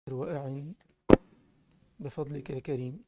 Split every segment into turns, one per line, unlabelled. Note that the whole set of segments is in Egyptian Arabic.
وأعن بفضلك يا كريم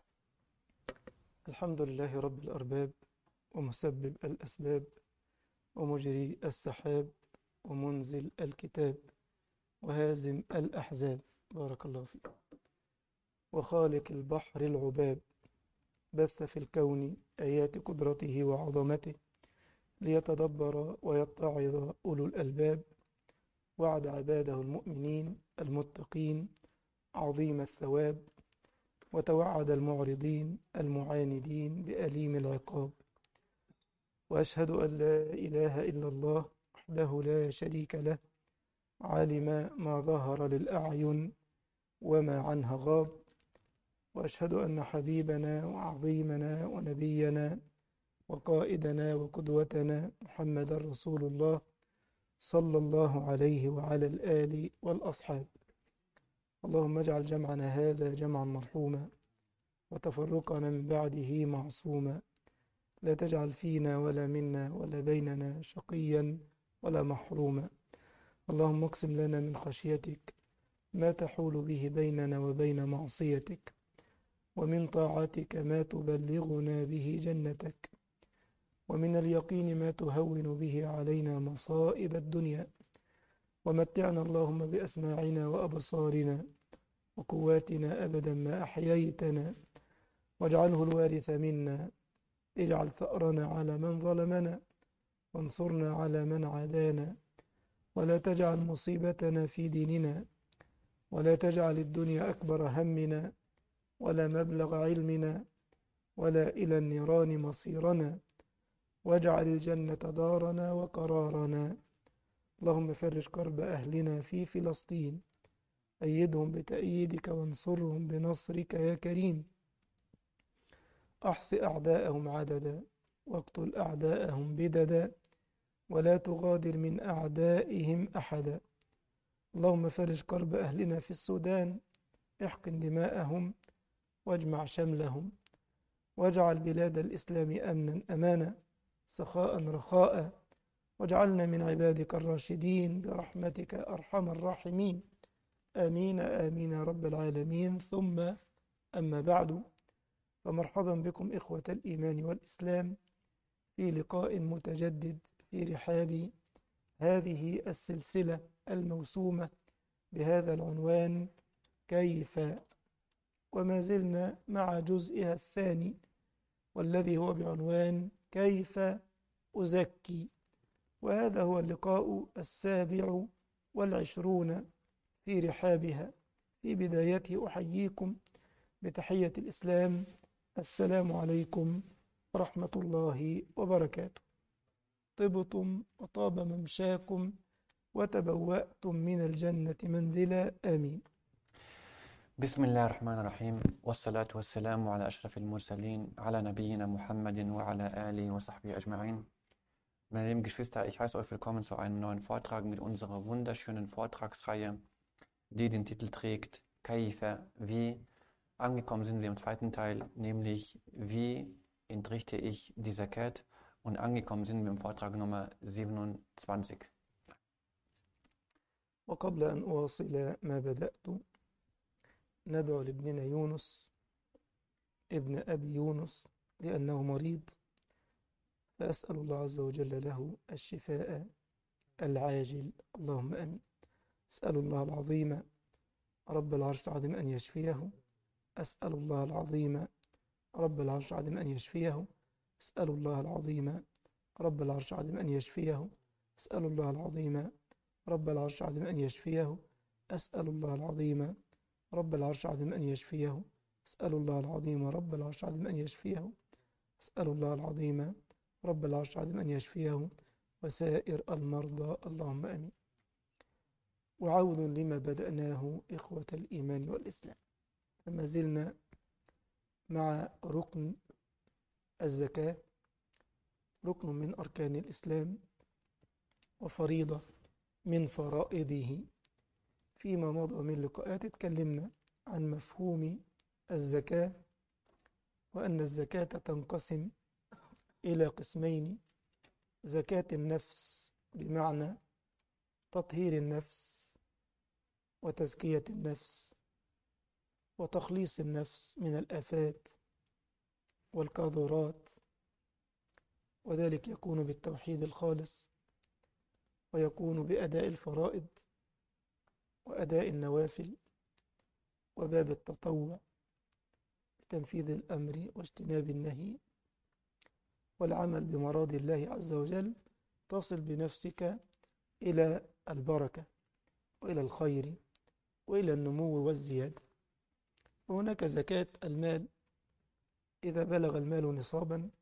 الحمد لله رب الأرباب ومسبب الأسباب ومجري السحاب ومنزل الكتاب وهازم الأحزاب بارك الله فيك وخالق البحر العباب بث في الكون آيات قدرته وعظمته ليتدبر ويتعظ أولو الألباب وعد عباده المؤمنين المتقين عظيم الثواب وتوعد المعرضين المعاندين بأليم العقاب وأشهد أن لا إله إلا الله وحده لا شريك له عالم ما ظهر للأعين وما عنها غاب وأشهد أن حبيبنا وعظيمنا ونبينا وقائدنا وقدوتنا محمد رسول الله صلى الله عليه وعلى الآل والأصحاب اللهم اجعل جمعنا هذا جمعا مرحوما وتفرقنا من بعده معصوما لا تجعل فينا ولا منا ولا بيننا شقيا ولا محروما اللهم اقسم لنا من خشيتك ما تحول به بيننا وبين معصيتك ومن طاعتك ما تبلغنا به جنتك ومن اليقين ما تهون به علينا مصائب الدنيا ومتعنا اللهم بأسماعنا وأبصارنا وقواتنا أبدا ما أحييتنا واجعله الوارث منا اجعل ثأرنا على من ظلمنا وانصرنا على من عادانا ولا تجعل مصيبتنا في ديننا ولا تجعل الدنيا أكبر همنا ولا مبلغ علمنا ولا إلى النيران مصيرنا واجعل الجنة دارنا وقرارنا اللهم فرج كرب أهلنا في فلسطين أيدهم بتأييدك وانصرهم بنصرك يا كريم أحص أعداءهم عددا واقتل أعداءهم بددا ولا تغادر من أعدائهم أحدا اللهم فرج كرب أهلنا في السودان احقن دماءهم واجمع شملهم واجعل بلاد الإسلام أمنا أمانا سخاء رخاء واجعلنا من عبادك الراشدين برحمتك أرحم الراحمين آمين آمين يا رب العالمين ثم أما بعد فمرحبا بكم إخوة الإيمان والإسلام في لقاء متجدد في رحاب هذه السلسلة الموسومة بهذا العنوان كيف وما زلنا مع جزئها الثاني والذي هو بعنوان كيف أزكي وهذا هو اللقاء السابع والعشرون في رحابها في بدايته أحييكم بتحية الإسلام السلام عليكم ورحمة الله وبركاته طبتم وطاب ممشاكم وتبوأتم من الجنة منزلا آمين
بسم الله الرحمن الرحيم والصلاة والسلام على أشرف المرسلين على نبينا Muhammad وعلى آله وصحبه أجمعين Meine lieben Geschwister, ich heiße euch willkommen zu einem neuen Vortrag mit unserer wunderschönen Vortragsreihe, die den Titel trägt Kaifa, wie angekommen sind wir im zweiten Teil, nämlich wie entrichte ich die Zakat und angekommen sind wir im Vortrag Nummer 27.
وقبل أن أواصل ما بدأت ندعو لابننا يونس ابن أبي يونس لأنه مريض فأسأل الله عز وجل له الشفاء العاجل اللهم أمين أسأل الله العظيم رب العرش العظيم أن يشفيه أسأل الله العظيم رب العرش العظيم أن يشفيه أسأل الله العظيم رب العرش العظيم أن يشفيه أسأل الله العظيم رب العرش العظيم أن يشفيه أسأل الله العظيم رب العرش العظيم أن يشفيه أسأل الله العظيم رب العرش العظيم أن يشفيه أسأل الله العظيم رب العرش العظيم أن يشفيه وسائر المرضى اللهم أمين وعود لما بدأناه إخوة الإيمان والإسلام فما زلنا مع ركن الزكاة ركن من أركان الإسلام وفريضة من فرائضه فيما مضى من لقاءات اتكلمنا عن مفهوم الزكاة وأن الزكاة تنقسم إلى قسمين زكاة النفس بمعنى تطهير النفس وتزكية النفس وتخليص النفس من الآفات والقاذورات وذلك يكون بالتوحيد الخالص ويكون بأداء الفرائض وأداء النوافل وباب التطوع بتنفيذ الأمر واجتناب النهي والعمل بمراضي الله عز وجل تصل بنفسك إلى البركة وإلى الخير وإلى النمو والزيادة وهناك زكاة المال إذا بلغ المال نصابا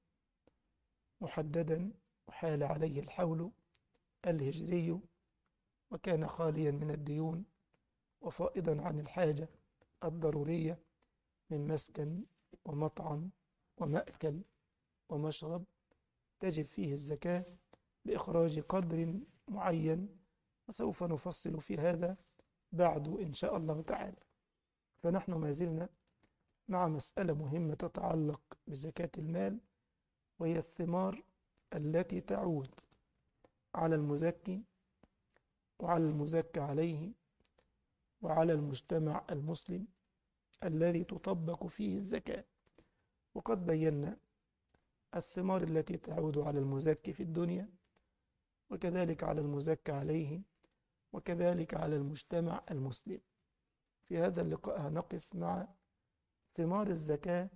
محددا وحال عليه الحول الهجري وكان خاليا من الديون وفائضا عن الحاجة الضرورية من مسكن ومطعم ومأكل ومشرب تجب فيه الزكاة بإخراج قدر معين وسوف نفصل في هذا بعد إن شاء الله تعالى فنحن ما زلنا مع مسألة مهمة تتعلق بزكاة المال وهي الثمار التي تعود على المزكي وعلى المزكى عليه وعلى المجتمع المسلم الذي تطبق فيه الزكاة وقد بينا الثمار التي تعود على المزكي في الدنيا وكذلك على المزكى عليه وكذلك على المجتمع المسلم في هذا اللقاء هنقف مع ثمار الزكاة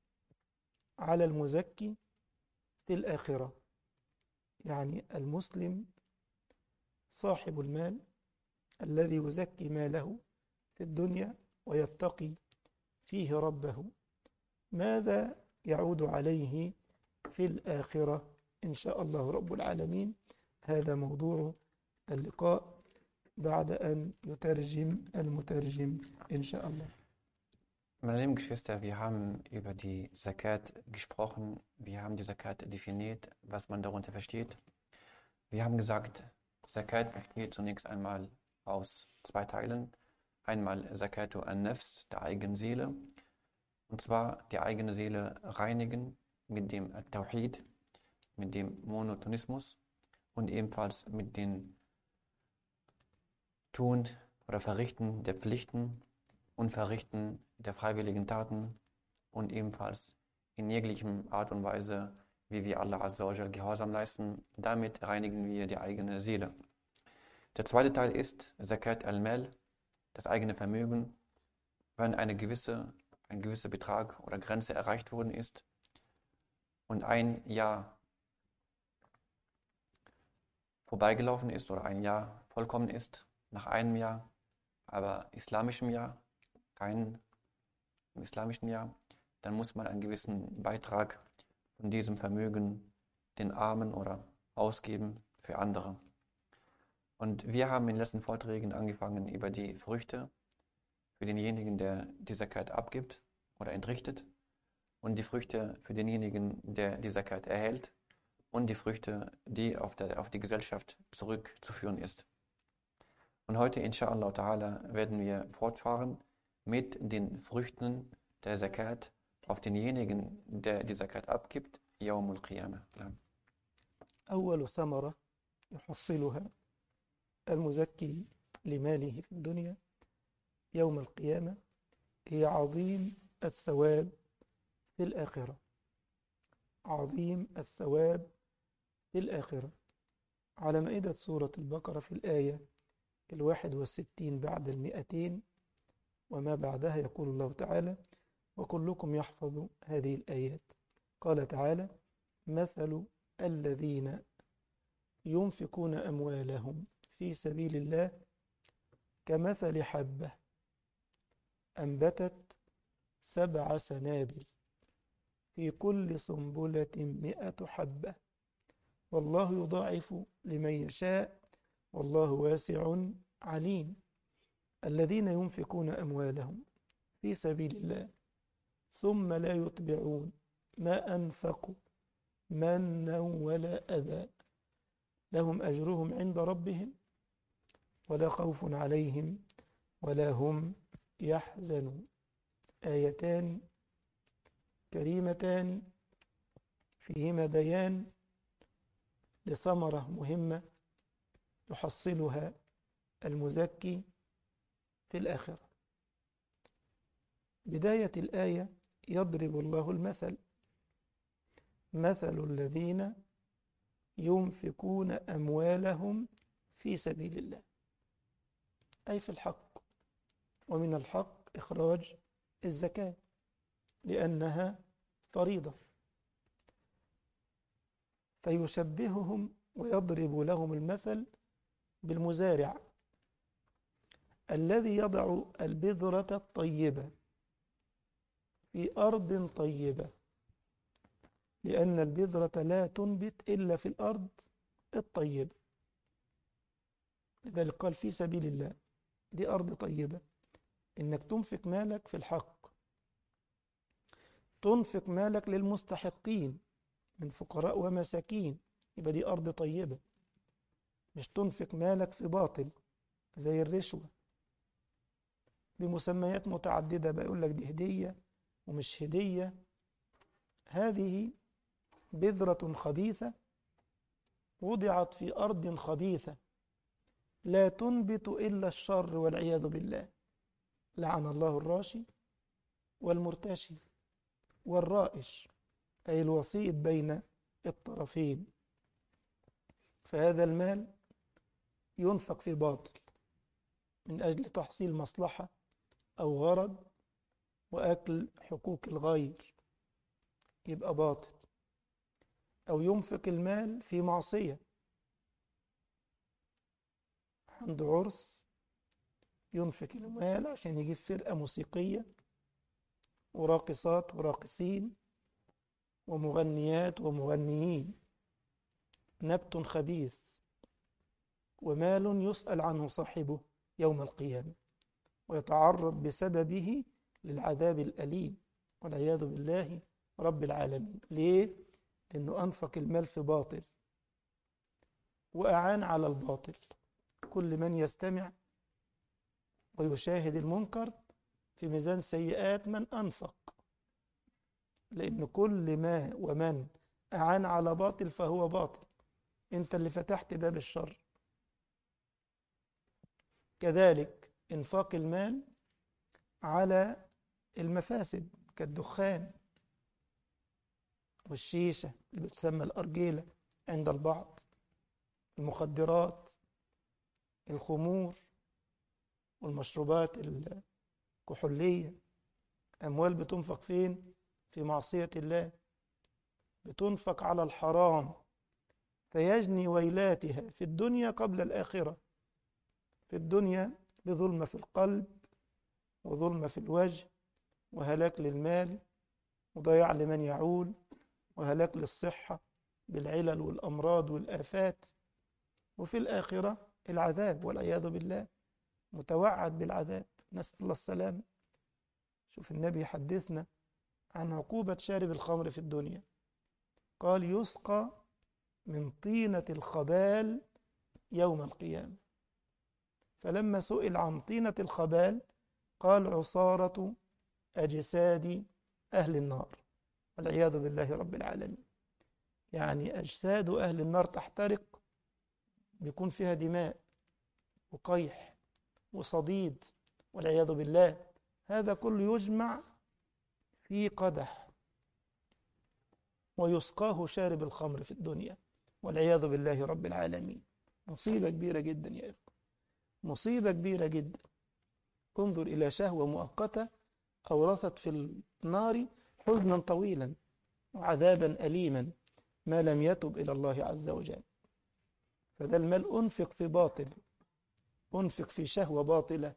على المزكي في الآخرة يعني المسلم صاحب المال الذي يزكي ماله في الدنيا ويتقي فيه ربه ماذا يعود عليه في الآخرة إن شاء الله رب العالمين هذا موضوع اللقاء بعد أن يترجم المترجم إن شاء الله
Meine lieben Geschwister, wir haben über die Zakat gesprochen, wir haben die Zakat definiert, was man darunter versteht. Wir haben gesagt, Zakat besteht zunächst einmal aus zwei Teilen. Einmal Zakatu an-Nafs, der eigenen Seele, und zwar die eigene Seele reinigen mit dem Tawhid, mit dem Monotonismus und ebenfalls mit dem Tun oder Verrichten der Pflichten und Verrichten der freiwilligen Taten und ebenfalls in jeglichem Art und Weise, wie wir Allah Azza wa Gehorsam leisten. Damit reinigen wir die eigene Seele. Der zweite Teil ist Zakat al-Mal, das eigene Vermögen. Wenn eine gewisse, ein gewisser Betrag oder Grenze erreicht worden ist und ein Jahr vorbeigelaufen ist oder ein Jahr vollkommen ist, nach einem Jahr, aber islamischem Jahr, kein islamischen Jahr, dann muss man einen gewissen Beitrag von diesem Vermögen den Armen oder ausgeben für andere. Und wir haben in den letzten Vorträgen angefangen über die Früchte für denjenigen, der die Zakat abgibt oder entrichtet und die Früchte für denjenigen, der die Zakat erhält und die Früchte, die auf, der, auf die Gesellschaft zurückzuführen ist. Und heute, inshallah ta'ala, werden wir fortfahren mit den Früchten der Zakat auf denjenigen, der die Zakat abgibt, يوم القيامة.
أول ثمرة يحصلها المزكي لماله في الدنيا يوم القيامة هي عظيم الثواب في الآخرة عظيم الثواب في الآخرة على مائدة سورة البقرة في الآية الواحد والستين بعد المئتين وما بعدها يقول الله تعالى وكلكم يحفظ هذه الآيات قال تعالى مثل الذين ينفقون أموالهم في سبيل الله كمثل حبة أنبتت سبع سنابل في كل سنبلة مئة حبة والله يضاعف لمن يشاء والله واسع عليم الذين ينفقون أموالهم في سبيل الله ثم لا يتبعون ما أنفقوا منا ولا أذى لهم أجرهم عند ربهم ولا خوف عليهم ولا هم يحزنون آيتان كريمتان فيهما بيان لثمرة مهمة يحصلها المزكي في الآخرة بداية الآية يضرب الله المثل مثل الذين ينفقون أموالهم في سبيل الله أي في الحق ومن الحق إخراج الزكاة لأنها فريضة فيشبههم ويضرب لهم المثل بالمزارع الذي يضع البذرة الطيبة في أرض طيبة لأن البذرة لا تنبت إلا في الأرض الطيبة لذلك قال في سبيل الله دي أرض طيبة إنك تنفق مالك في الحق تنفق مالك للمستحقين من فقراء ومساكين يبقى دي أرض طيبة مش تنفق مالك في باطل زي الرشوة بمسميات متعددة بقول لك دي هدية ومش هدية هذه بذرة خبيثة وضعت في أرض خبيثة لا تنبت إلا الشر والعياذ بالله لعن الله الراشي والمرتشي والرائش أي الوسيط بين الطرفين فهذا المال ينفق في باطل من أجل تحصيل مصلحة أو غرض وأكل حقوق الغير يبقى باطل أو ينفق المال في معصية عنده عرس ينفق المال عشان يجيب فرقة موسيقية وراقصات وراقصين ومغنيات ومغنيين نبت خبيث ومال يسأل عنه صاحبه يوم القيامة ويتعرض بسببه للعذاب الأليم والعياذ بالله رب العالمين ليه؟ لأنه أنفق المال في باطل وأعان على الباطل كل من يستمع ويشاهد المنكر في ميزان سيئات من أنفق لأن كل ما ومن أعان على باطل فهو باطل أنت اللي فتحت باب الشر كذلك إنفاق المال على المفاسد كالدخان والشيشة اللي بتسمى الأرجيلة عند البعض المخدرات الخمور والمشروبات الكحولية أموال بتنفق فين؟ في معصية الله بتنفق على الحرام فيجني ويلاتها في الدنيا قبل الآخرة في الدنيا بظلمة في القلب وظلمة في الوجه وهلاك للمال وضياع لمن يعول وهلاك للصحة بالعلل والأمراض والآفات وفي الآخرة العذاب والعياذ بالله متوعد بالعذاب نسأل الله السلامة شوف النبي يحدثنا عن عقوبة شارب الخمر في الدنيا قال يسقى من طينة الخبال يوم القيامة فلما سئل عن طينة الخبال قال عصارة أجساد أهل النار والعياذ بالله رب العالمين يعني أجساد أهل النار تحترق بيكون فيها دماء وقيح وصديد والعياذ بالله هذا كله يجمع في قدح ويسقاه شارب الخمر في الدنيا والعياذ بالله رب العالمين مصيبة كبيرة جدا يا إخوة مصيبة كبيرة جدا انظر إلى شهوة مؤقتة أورثت في النار حزنا طويلا وعذابا أليما ما لم يتب إلى الله عز وجل فده المال أنفق في باطل أنفق في شهوة باطلة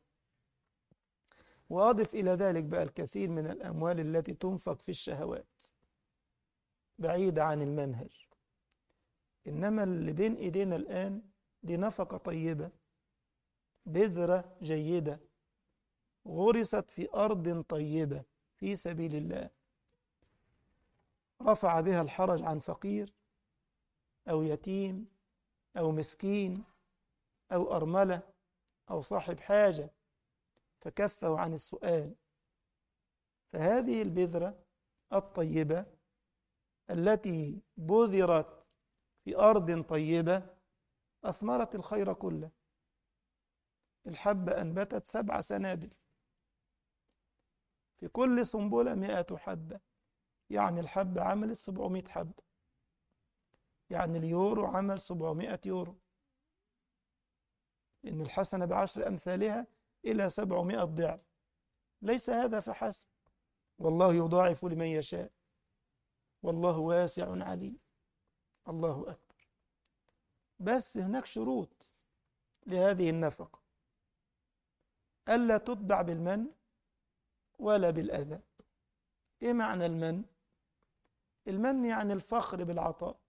وأضف إلى ذلك بقى الكثير من الأموال التي تنفق في الشهوات بعيدة عن المنهج إنما اللي بين إيدينا الآن دي نفقة طيبة بذرة جيدة غرست في أرض طيبة في سبيل الله رفع بها الحرج عن فقير أو يتيم أو مسكين أو أرملة أو صاحب حاجة فكفه عن السؤال فهذه البذرة الطيبة التي بذرت في أرض طيبة أثمرت الخير كله الحبة أنبتت سبع سنابل في كل سنبلة مئة حبة يعني الحبة عملت سبعمائة حبة يعني اليورو عمل سبعمائة يورو إن الحسنة بعشر أمثالها إلى سبعمائة ضعف ليس هذا فحسب والله يضاعف لمن يشاء والله واسع عليم الله أكبر بس هناك شروط لهذه النفقة ألا تتبع بالمن ولا بالأذى إيه معنى المن؟ المن يعني الفخر بالعطاء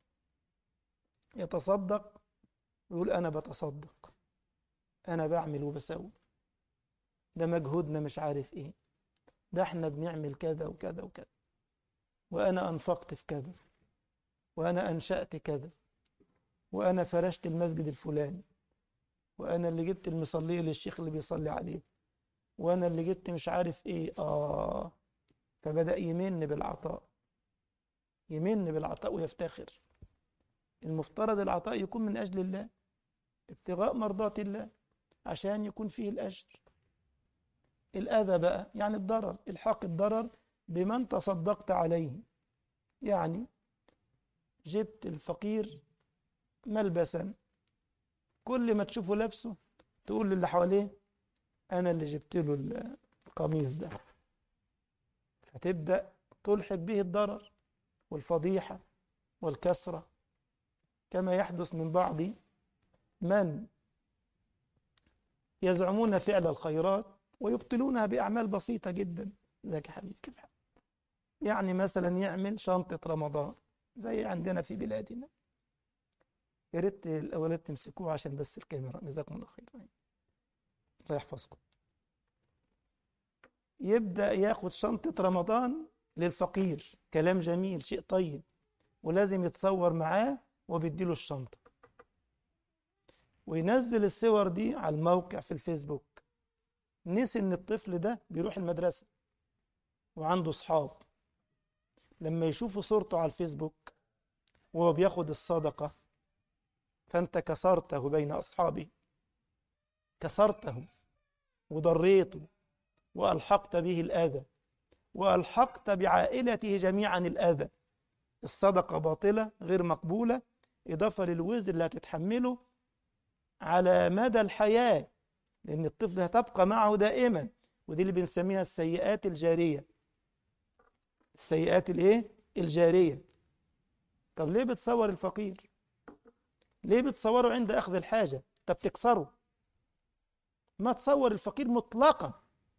يتصدق ويقول أنا بتصدق أنا بعمل وبسوي ده مجهودنا مش عارف إيه ده إحنا بنعمل كذا وكذا وكذا وأنا أنفقت في كذا وأنا أنشأت كذا وأنا فرشت المسجد الفلاني وأنا اللي جبت المصلية للشيخ اللي بيصلي عليه وأنا اللي جبت مش عارف إيه آه فبدأ يمن بالعطاء يمن بالعطاء ويفتخر المفترض العطاء يكون من أجل الله ابتغاء مرضات الله عشان يكون فيه الأجر الأذى بقى يعني الضرر الحاق الضرر بمن تصدقت عليه يعني جبت الفقير ملبسا كل ما تشوفه لابسه تقول للي حواليه أنا اللي جبت له القميص ده فتبدأ تلحق به الضرر والفضيحة والكسرة كما يحدث من بعض من يزعمون فعل الخيرات ويبطلونها بأعمال بسيطة جدا ذاك يا حبيبي كيف حال يعني مثلا يعمل شنطة رمضان زي عندنا في بلادنا يا ريت الأولاد تمسكوه عشان بس الكاميرا جزاكم الله خير الله يحفظكم يبدأ ياخد شنطة رمضان للفقير كلام جميل شيء طيب ولازم يتصور معاه وبيديله الشنطة وينزل الصور دي على الموقع في الفيسبوك نسي ان الطفل ده بيروح المدرسة وعنده صحاب لما يشوفوا صورته على الفيسبوك وهو بياخد الصدقة فانت كسرته بين أصحابه كسرته وضريته وألحقت به الأذى وألحقت بعائلته جميعا الأذى الصدقة باطلة غير مقبولة إضافة للوزر اللي هتتحمله على مدى الحياة لأن الطفل هتبقى معه دائما ودي اللي بنسميها السيئات الجارية السيئات الايه الجارية طب ليه بتصور الفقير ليه بتصوره عند أخذ الحاجة طب تكسره ما تصور الفقير مطلقا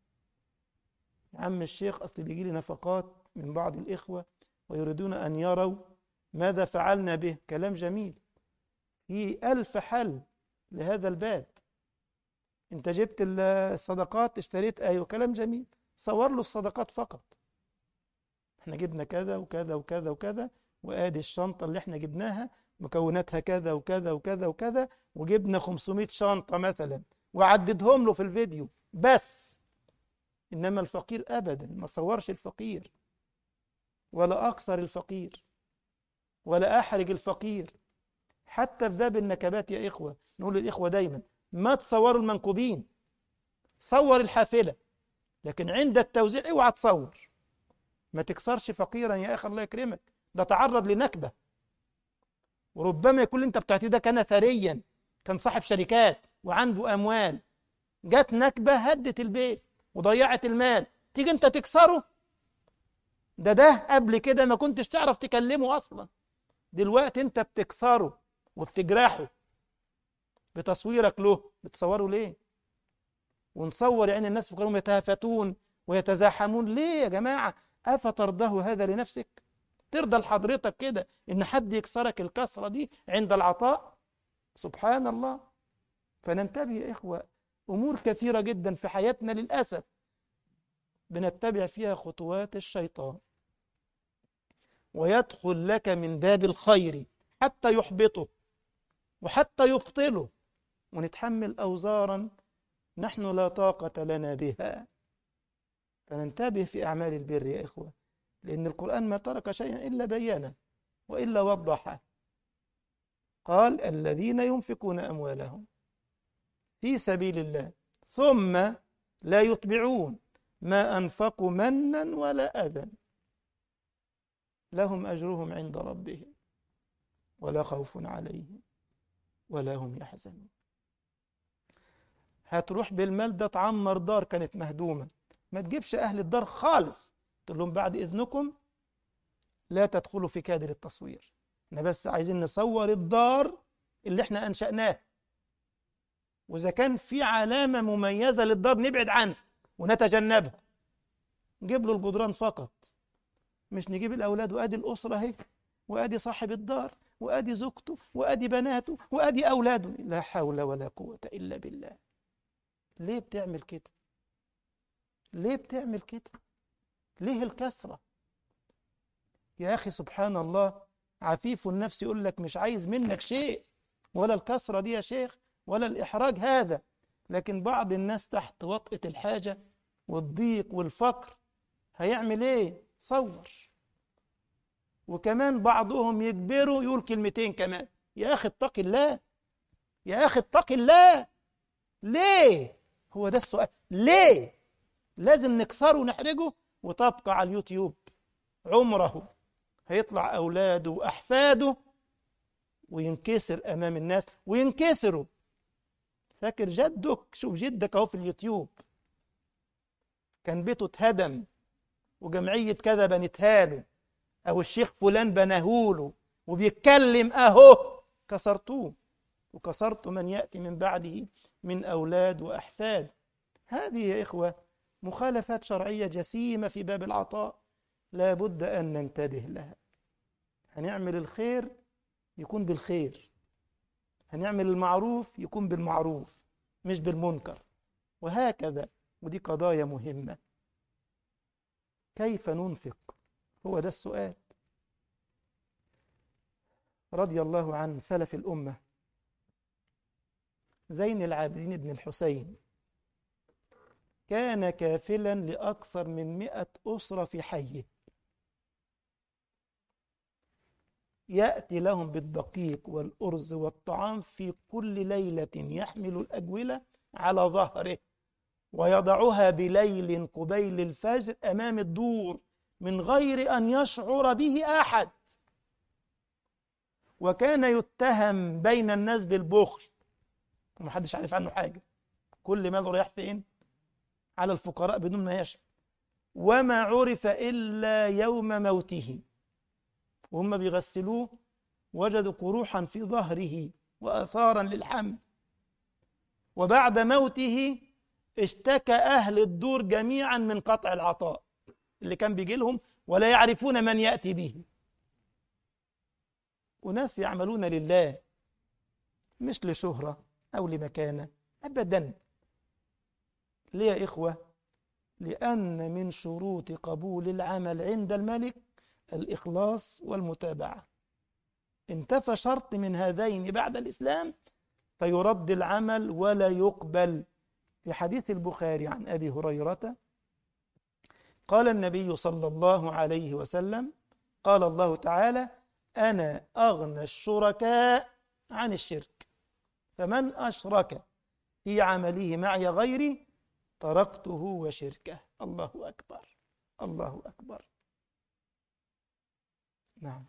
يا عم الشيخ أصل بيجي لي نفقات من بعض الإخوة ويريدون أن يروا ماذا فعلنا به كلام جميل في ألف حل لهذا الباب انت جبت الصدقات اشتريت ايوه كلام جميل صور له الصدقات فقط احنا جبنا كذا وكذا وكذا وكذا وادي الشنطه اللي احنا جبناها مكوناتها كذا وكذا وكذا وكذا وجبنا 500 شنطه مثلا وعددهم له في الفيديو بس انما الفقير ابدا ما صورش الفقير ولا اقصر الفقير ولا احرج الفقير حتى في باب النكبات يا اخوه نقول للاخوه دايما ما تصوروا المنكوبين صور الحافلة لكن عند التوزيع اوعى تصور ما تكسرش فقيرا يا اخي الله يكرمك ده تعرض لنكبة وربما يكون انت بتعطيه ده كان ثريا كان صاحب شركات وعنده اموال جت نكبة هدت البيت وضيعت المال تيجي انت تكسره ده ده قبل كده ما كنتش تعرف تكلمه اصلا دلوقتي انت بتكسره وبتجرحه بتصويرك له بتصوره ليه ونصور يعني الناس فكرهم يتهافتون ويتزاحمون ليه يا جماعة أفترضه هذا لنفسك ترضى لحضرتك كده إن حد يكسرك الكسرة دي عند العطاء سبحان الله فننتبه يا إخوة أمور كثيرة جدا في حياتنا للأسف بنتبع فيها خطوات الشيطان ويدخل لك من باب الخير حتى يحبطه وحتى يبطله ونتحمل أوزارا نحن لا طاقة لنا بها فننتبه في أعمال البر يا إخوة لأن القرآن ما ترك شيئا إلا بيانه وإلا وضحه قال الذين ينفقون أموالهم في سبيل الله ثم لا يتبعون ما أنفقوا منا ولا أذى لهم أجرهم عند ربهم ولا خوف عليهم ولا هم يحزنون هتروح بالمال ده تعمر دار كانت مهدومة ما تجيبش أهل الدار خالص تقول لهم بعد إذنكم لا تدخلوا في كادر التصوير احنا بس عايزين نصور الدار اللي احنا أنشأناه وإذا كان في علامة مميزة للدار نبعد عنها ونتجنبها نجيب له الجدران فقط مش نجيب الأولاد وأدي الأسرة اهي وأدي صاحب الدار وأدي زوجته وأدي بناته وأدي أولاده لا حول ولا قوة إلا بالله ليه بتعمل كده ليه بتعمل كده ليه الكسرة يا أخي سبحان الله عفيف النفس يقول لك مش عايز منك شيء ولا الكسرة دي يا شيخ ولا الإحراج هذا لكن بعض الناس تحت وطئة الحاجة والضيق والفقر هيعمل ايه صور وكمان بعضهم يجبروا يقول كلمتين كمان يا أخي اتق الله يا أخي اتق الله ليه هو ده السؤال ليه لازم نكسره ونحرجه وتبقى على اليوتيوب عمره هيطلع أولاده وأحفاده وينكسر أمام الناس وينكسروا فاكر جدك شوف جدك أهو في اليوتيوب كان بيته اتهدم وجمعية كذا بنتها له أو الشيخ فلان بناهوله وبيتكلم أهو كسرتوه وكسرت من يأتي من بعده من أولاد وأحفاد هذه يا إخوة مخالفات شرعية جسيمة في باب العطاء لا بد أن ننتبه لها هنعمل الخير يكون بالخير هنعمل المعروف يكون بالمعروف مش بالمنكر وهكذا ودي قضايا مهمة كيف ننفق هو ده السؤال رضي الله عن سلف الأمة زين العابدين بن الحسين كان كافلا لأكثر من مئة أسرة في حيه يأتي لهم بالدقيق والأرز والطعام في كل ليلة يحمل الأجولة على ظهره ويضعها بليل قبيل الفجر أمام الدور من غير أن يشعر به أحد وكان يتهم بين الناس بالبخل ومحدش عارف عنه حاجة كل ماله رايح فين على الفقراء بدون ما يشعر وما عرف إلا يوم موته وهم بيغسلوه وجدوا قروحا في ظهره وآثارا للحمل وبعد موته اشتكى أهل الدور جميعا من قطع العطاء اللي كان بيجي لهم ولا يعرفون من يأتي به وناس يعملون لله مش لشهرة أو لمكانة أبدا ليه يا إخوة لأن من شروط قبول العمل عند الملك الإخلاص والمتابعة انتفى شرط من هذين بعد الإسلام فيرد العمل ولا يقبل في حديث البخاري عن أبي هريرة قال النبي صلى الله عليه وسلم قال الله تعالى أنا أغنى الشركاء عن الشرك فمن أشرك في عمله معي غيري تركته وشركه الله أكبر الله أكبر نعم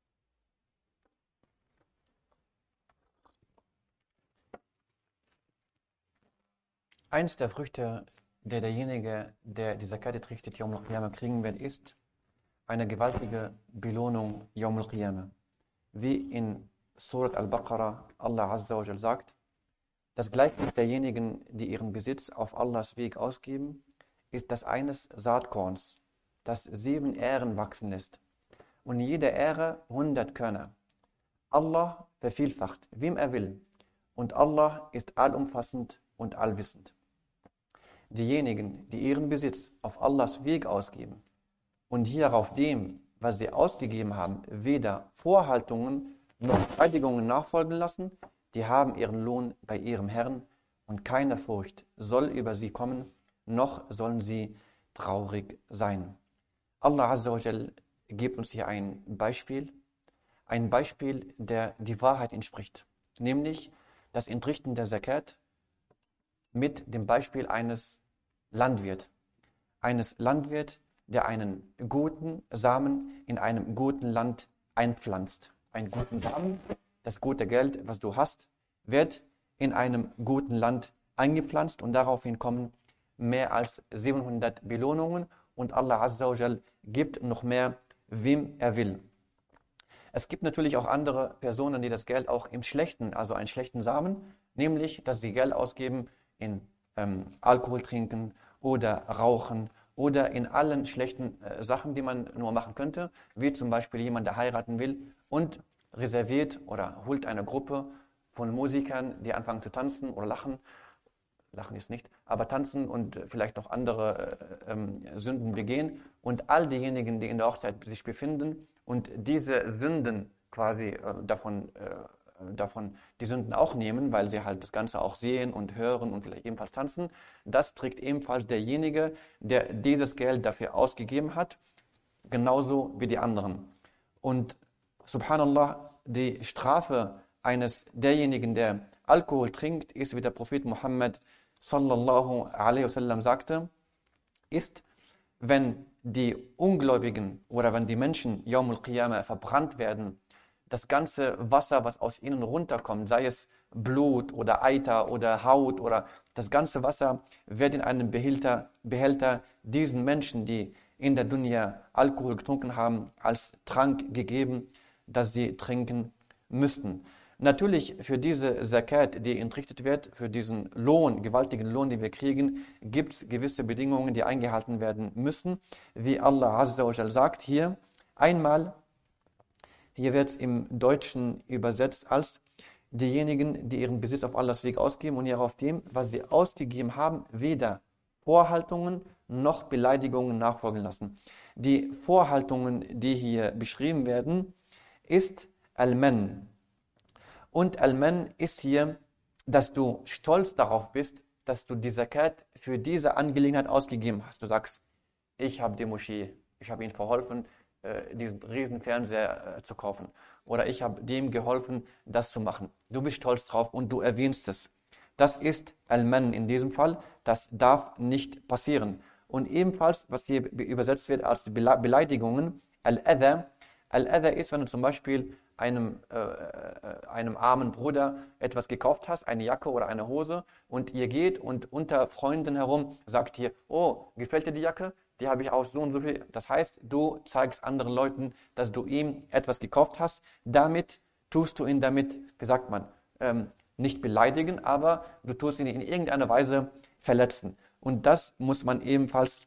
Eins der Früchte, der derjenige, der die Zakat entrichtet, Yom al-Qiyamah kriegen wird, ist eine gewaltige Belohnung Yom al-Qiyamah. Wie in Surat al-Baqarah Allah Azza wa Jal sagt, das Gleichnis derjenigen, die ihren Besitz auf Allahs Weg ausgeben, ist das eines Saatkorns, das sieben Ähren wachsen lässt und jede Ähre hundert Körner. Allah vervielfacht, wem er will, und Allah ist allumfassend und allwissend. Diejenigen, die ihren Besitz auf Allahs Weg ausgeben und hierauf dem, was sie ausgegeben haben, weder Vorhaltungen noch Verteidigungen nachfolgen lassen, die haben ihren Lohn bei ihrem Herrn und keine Furcht soll über sie kommen, noch sollen sie traurig sein. Allah Azza wa Jal gibt uns hier ein Beispiel, ein Beispiel, der die Wahrheit entspricht, nämlich das Entrichten der Zakat mit dem Beispiel eines Landwirts. Eines Landwirts, der einen guten Samen in einem guten Land einpflanzt. Einen guten Samen, das gute Geld, was du hast, wird in einem guten Land eingepflanzt und daraufhin kommen mehr als 700 Belohnungen und Allah Azza wa Jal gibt noch mehr, wem er will. Es gibt natürlich auch andere Personen, die das Geld auch im Schlechten, also einen schlechten Samen, nämlich, dass sie Geld ausgeben in ähm, Alkohol trinken oder rauchen oder in allen schlechten äh, Sachen, die man nur machen könnte, wie zum Beispiel jemand, der heiraten will und reserviert oder holt eine Gruppe von Musikern, die anfangen zu tanzen oder lachen. Lachen ist nicht, aber tanzen und vielleicht noch andere äh, äh, Sünden begehen. Und all diejenigen, die in der Hochzeit sich befinden und diese Sünden quasi äh, davon, äh, davon die Sünden auch nehmen, weil sie halt das Ganze auch sehen und hören und vielleicht ebenfalls tanzen, das trägt ebenfalls derjenige, der dieses Geld dafür ausgegeben hat, genauso wie die anderen. Und subhanallah, die Strafe eines derjenigen, der Alkohol trinkt, ist, wie der Prophet Muhammad sallallahu alaihi wasallam sagte, ist, wenn die Ungläubigen oder wenn die Menschen Yawmul Qiyamah verbrannt werden, das ganze Wasser, was aus ihnen runterkommt, sei es Blut oder Eiter oder Haut oder das ganze Wasser wird in einem Behälter, Behälter diesen Menschen, die in der Dunya Alkohol getrunken haben, als Trank gegeben, dass sie trinken müssten. Natürlich für diese Zakat, die entrichtet wird, für diesen Lohn, gewaltigen Lohn, den wir kriegen, gibt es gewisse Bedingungen, die eingehalten werden müssen. Wie Allah Azza wa sagt hier, einmal, hier wird es im Deutschen übersetzt als diejenigen, die ihren Besitz auf Allahs Weg ausgeben und auf dem, was sie ausgegeben haben, weder Vorhaltungen noch Beleidigungen nachfolgen lassen. Die Vorhaltungen, die hier beschrieben werden, ist Al-Man, und Al-Man ist hier, dass du stolz darauf bist, dass du die Zakat für diese Angelegenheit ausgegeben hast. Du sagst, ich habe die Moschee, ich habe ihnen verholfen, äh, diesen riesen Fernseher äh, zu kaufen. Oder ich habe dem geholfen, das zu machen. Du bist stolz drauf und du erwähnst es. Das ist Al-Man in diesem Fall. Das darf nicht passieren. Und ebenfalls, was hier übersetzt wird als Beleidigungen, Al-Adha. Al-Adha ist, wenn du zum Beispiel einem, äh, äh, einem armen Bruder etwas gekauft hast, eine Jacke oder eine Hose, und ihr geht und unter Freunden herum sagt ihr, oh, gefällt dir die Jacke? Die habe ich aus so und so viel. Das heißt, du zeigst anderen Leuten, dass du ihm etwas gekauft hast. Damit tust du ihn damit, wie sagt man, ähm, nicht beleidigen, aber du tust ihn in irgendeiner Weise verletzen. Und das muss man ebenfalls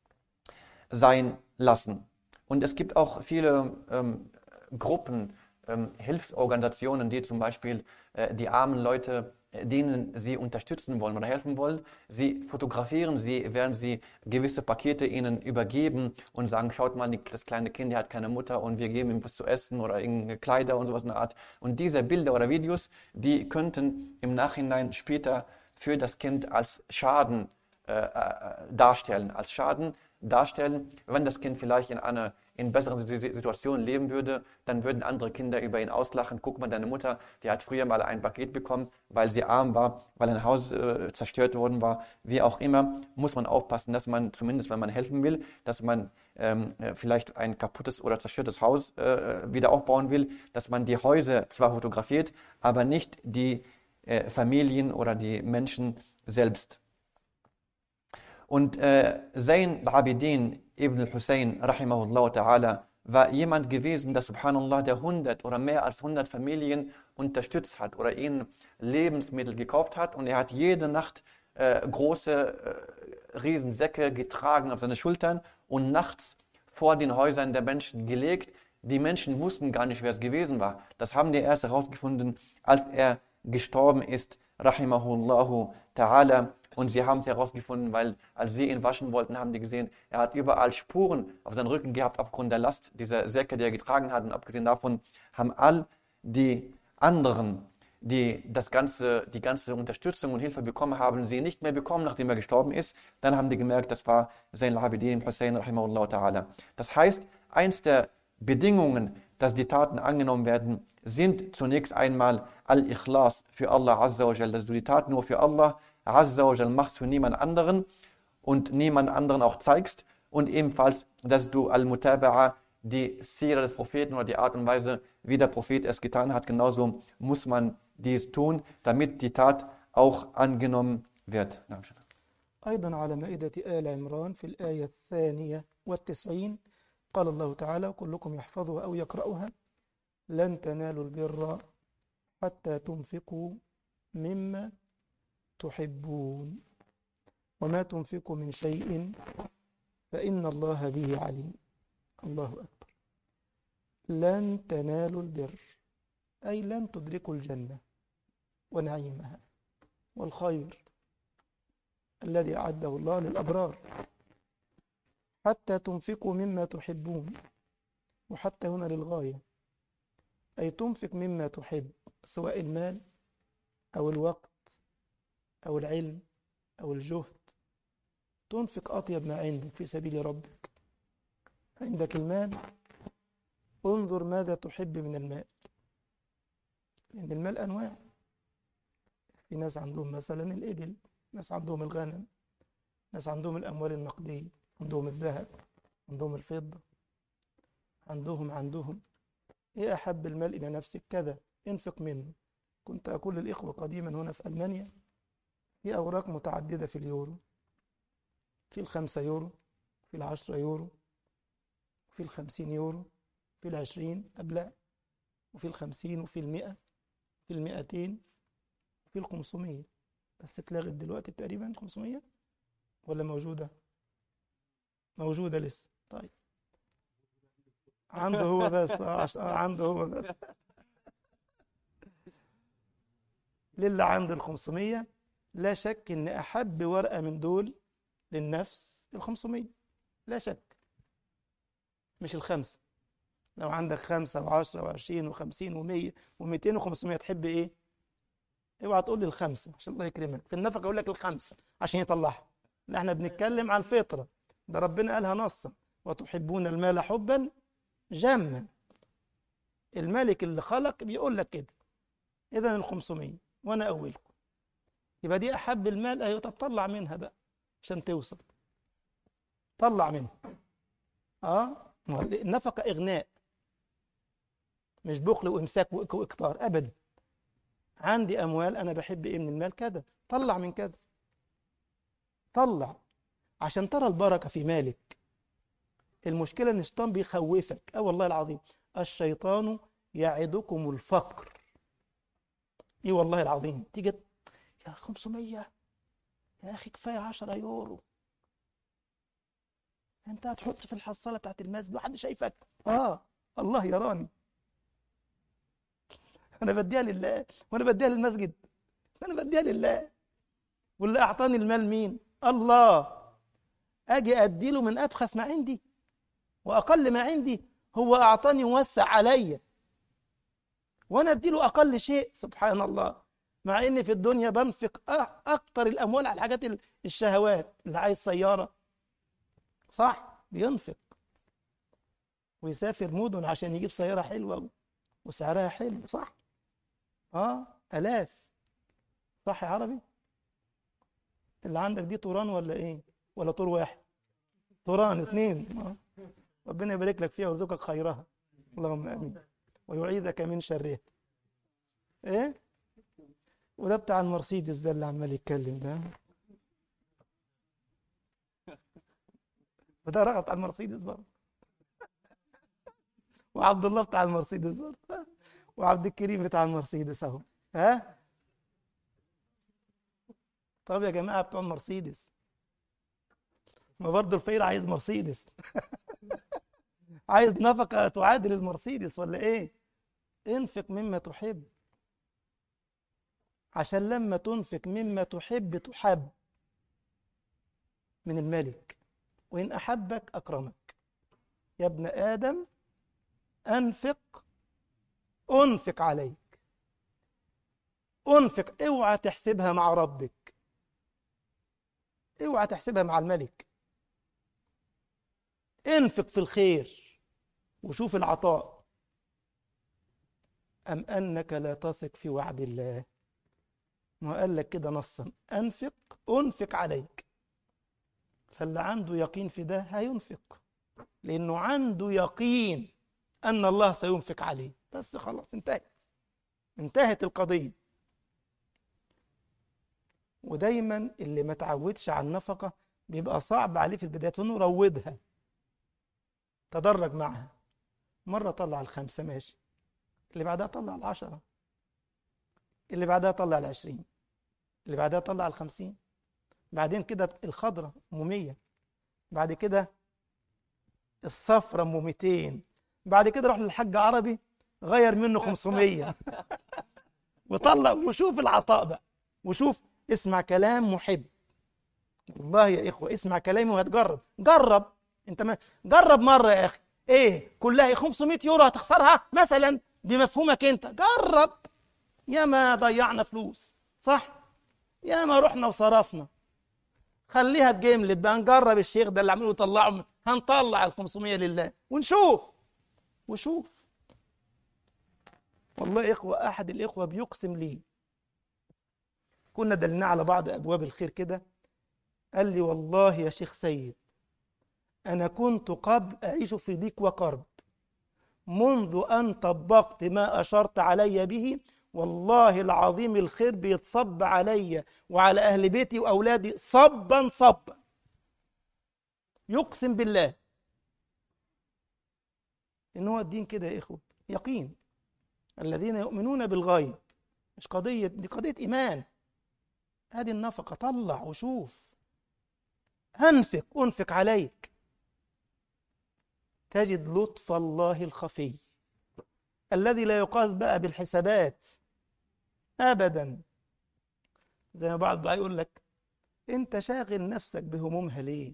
sein lassen. Und es gibt auch viele ähm, Gruppen, ähm, Hilfsorganisationen, die zum Beispiel äh, die armen Leute, äh, denen sie unterstützen wollen oder helfen wollen, sie fotografieren sie, werden sie gewisse Pakete ihnen übergeben und sagen, schaut mal, das kleine Kind, der hat keine Mutter und wir geben ihm was zu essen oder irgendeine Kleider und sowas in der Art. Und diese Bilder oder Videos, die könnten im Nachhinein später für das Kind als Schaden äh, äh darstellen, als Schaden darstellen, wenn das Kind vielleicht in einer in besseren Situationen leben würde, dann würden andere Kinder über ihn auslachen. Guck mal, deine Mutter, die hat früher mal ein Paket bekommen, weil sie arm war, weil ein Haus äh, zerstört worden war. Wie auch immer, muss man aufpassen, dass man zumindest, wenn man helfen will, dass man ähm, äh, vielleicht ein kaputtes oder zerstörtes Haus äh, wieder aufbauen will, dass man die Häuser zwar fotografiert, aber nicht die äh, Familien oder die Menschen selbst. Und äh, Zayn al-Abidin ibn al-Hussein, rahimahullah ta'ala, war jemand gewesen, der subhanallah, der 100 oder mehr als 100 Familien unterstützt hat oder ihnen Lebensmittel gekauft hat. Und er hat jede Nacht äh, große äh, Riesensäcke getragen auf seine Schultern und nachts vor den Häusern der Menschen gelegt. Die Menschen wussten gar nicht, wer es gewesen war. Das haben die erst herausgefunden, als er gestorben ist, rahimahullahu ta'ala. Und sie haben es herausgefunden, weil als sie ihn waschen wollten, haben die gesehen, er hat überall Spuren auf seinem Rücken gehabt aufgrund der Last dieser Säcke, die er getragen hat. Und abgesehen davon haben all die anderen, die das ganze, die ganze Unterstützung und Hilfe bekommen haben, sie nicht mehr bekommen, nachdem er gestorben ist. Dann haben die gemerkt, das war Zain al-Abidin Hussein rahimahullah ta'ala. Das heißt, eins der Bedingungen, dass die Taten angenommen werden, sind zunächst einmal Al-Ikhlas für Allah Azza wa Jal, dass du die Tat nur für Allah Azza wa Jal machst für niemand anderen und niemand anderen auch zeigst. Und ebenfalls, dass du Al-Mutaba'a, die Sira des Propheten oder die Art und Weise, wie der Prophet es getan hat, genauso muss man dies tun, damit die Tat auch angenommen wird. Dankeschön.
أيضا على مائدة آل عمران في الآية الثانية والتسعين قال الله تعالى كلكم يحفظها أو يقرأها لن تنالوا البر حتى تنفقوا مما تحبون وما تنفقوا من شيء فإن الله به عليم الله أكبر لن تنالوا البر أي لن تدركوا الجنة ونعيمها والخير الذي أعده الله للأبرار حتى تنفقوا مما تحبون وحتى هنا للغاية أي تنفق مما تحب سواء المال أو الوقت أو العلم أو الجهد تنفق أطيب ما عندك في سبيل ربك عندك المال انظر ماذا تحب من المال لأن المال أنواع في ناس عندهم مثلا الإبل ناس عندهم الغنم ناس عندهم الأموال النقدية عندهم الذهب عندهم الفضة عندهم عندهم إيه أحب المال إلى نفسك كذا انفق منه كنت أقول للإخوة قديما هنا في ألمانيا في أوراق متعددة في اليورو في الخمسة يورو في العشرة يورو في الخمسين يورو في العشرين أبلع وفي الخمسين وفي المئة في المئتين وفي الخمسمية بس اتلغت دلوقتي تقريبا 500 ولا موجودة موجودة لسه طيب عنده هو بس آه عش- آه، عنده هو بس للي عند ال 500 لا شك ان احب ورقة من دول للنفس ال 500 لا شك مش الخمسة لو عندك خمسة وعشرة وعشرين وخمسين ومية وميتين وخمسمية تحب ايه؟ اوعى تقول لي الخمسة عشان الله يكرمك في النفقة اقول لك الخمسة عشان يطلعها لا احنا بنتكلم على الفطرة ده ربنا قالها نصا وتحبون المال حبا جما الملك اللي خلق بيقول لك كده اذا ال 500 وانا اولكم يبقى دي احب المال ايوه طب طلع منها بقى عشان توصل طلع منها اه ما هو النفقة اغناء مش بخل وامساك وإك- واكتار ابدا عندي اموال انا بحب ايه من المال كذا طلع من كذا طلع عشان ترى البركه في مالك المشكله ان الشيطان بيخوفك اه والله العظيم الشيطان يعدكم الفقر ايه والله العظيم تيجي ت- يا 500 يا اخي كفايه 10 يورو انت هتحط في الحصاله بتاعت المسجد وحد شايفك اه الله يراني انا بديها لله وانا بديها للمسجد انا بديها لله واللي اعطاني المال مين الله اجي اديله من ابخس ما عندي واقل ما عندي هو اعطاني ووسع عليا وانا اديله اقل شيء سبحان الله مع اني في الدنيا بنفق أ- اكتر الاموال على الحاجات ال- الشهوات اللي عايز سياره صح بينفق ويسافر مدن عشان يجيب سياره حلوه وسعرها حلو صح اه الاف صح يا عربي اللي عندك دي طوران ولا ايه ولا طور واحد طوران اتنين آه. ربنا يبارك لك فيها ويرزقك خيرها اللهم امين ويعيذك من شرها ايه وده بتاع المرسيدس ده اللي عمال يتكلم ده وده رقم بتاع المرسيدس برضه وعبد الله بتاع المرسيدس برضه وعبد الكريم بتاع المرسيدس اهو ها طب يا جماعه بتوع المرسيدس ما برضه الفقير عايز مرسيدس عايز نفقه تعادل المرسيدس ولا ايه انفق مما تحب عشان لما تنفق مما تحب تحب من الملك وإن أحبك أكرمك يا ابن آدم أنفق أنفق عليك أنفق اوعى تحسبها مع ربك اوعى تحسبها مع الملك انفق في الخير وشوف العطاء أم أنك لا تثق في وعد الله ما هو قال لك كده نصا أنفق أنفق عليك فاللي عنده يقين في ده هينفق لأنه عنده يقين أن الله سينفق عليه بس خلاص انتهت انتهت القضية ودايما اللي ما تعودش على النفقة بيبقى صعب عليه في البداية انه روضها تدرج معها مرة طلع الخمسة ماشي اللي بعدها طلع العشرة اللي بعدها طلع العشرين اللي بعدها طلع الخمسين بعدين كده الخضرة ام 100 بعد كده الصفرة ام 200 بعد كده راح للحاج عربي غير منه 500 وطلع وشوف العطاء بقى وشوف اسمع كلام محب والله يا اخوه اسمع كلامي وهتجرب جرب انت ما جرب مره يا اخي ايه كلها 500 يورو هتخسرها مثلا بمفهومك انت جرب يا ما ضيعنا فلوس صح يا ما رحنا وصرفنا خليها بجملة بقى نجرب الشيخ ده اللي عملوا يطلعوا هنطلع ال 500 لله ونشوف وشوف والله إخوة أحد الإخوة بيقسم لي كنا دلنا على بعض أبواب الخير كده قال لي والله يا شيخ سيد أنا كنت قبل أعيش في ضيق وكرب منذ أن طبقت ما أشرت علي به والله العظيم الخير بيتصب علي وعلى أهل بيتي وأولادي صبا صبا يقسم بالله إن هو الدين كده يا إخوة يقين الذين يؤمنون بالغيب مش قضية دي قضية إيمان هذه النفقة طلع وشوف أنفق أنفق عليك تجد لطف الله الخفي الذي لا يقاس بقى بالحسابات ابدا زي ما بعض الدعاء يقول لك انت شاغل نفسك بهمومها ليه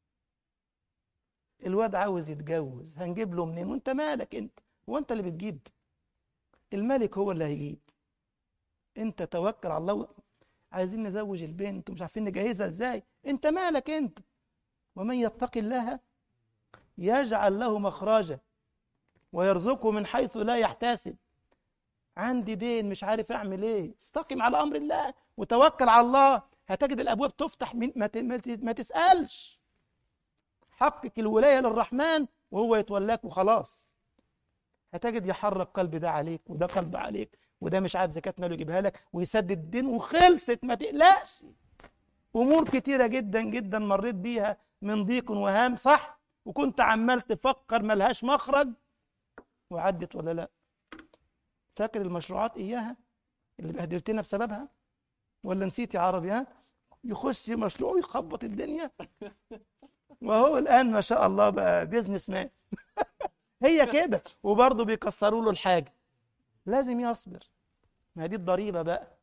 الواد عاوز يتجوز هنجيب له منين وانت مالك انت هو انت اللي بتجيب الملك هو اللي هيجيب انت توكل على الله عايزين نزوج البنت ومش عارفين نجهزها ازاي انت مالك انت ومن يتق الله يجعل له مخرجا ويرزقه من حيث لا يحتسب عندي دين مش عارف اعمل ايه استقم على امر الله وتوكل على الله هتجد الابواب تفتح من ما, ت... ما, ت... ما تسالش حقق الولايه للرحمن وهو يتولاك وخلاص هتجد يحرك قلب ده عليك وده قلب عليك وده مش عارف زكاه ماله يجيبها لك ويسدد الدين وخلصت ما تقلقش امور كتيره جدا جدا مريت بيها من ضيق وهام صح وكنت عمال تفكر ملهاش مخرج وعدت ولا لا فاكر المشروعات اياها اللي بهدلتنا بسببها ولا نسيت يا عربي ها يخش مشروع ويخبط الدنيا وهو الان ما شاء الله بقى بيزنس مان هي كده وبرضه بيكسروا له الحاجه لازم يصبر ما دي الضريبه بقى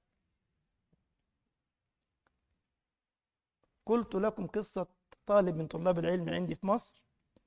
قلت لكم قصه طالب من طلاب العلم عندي في مصر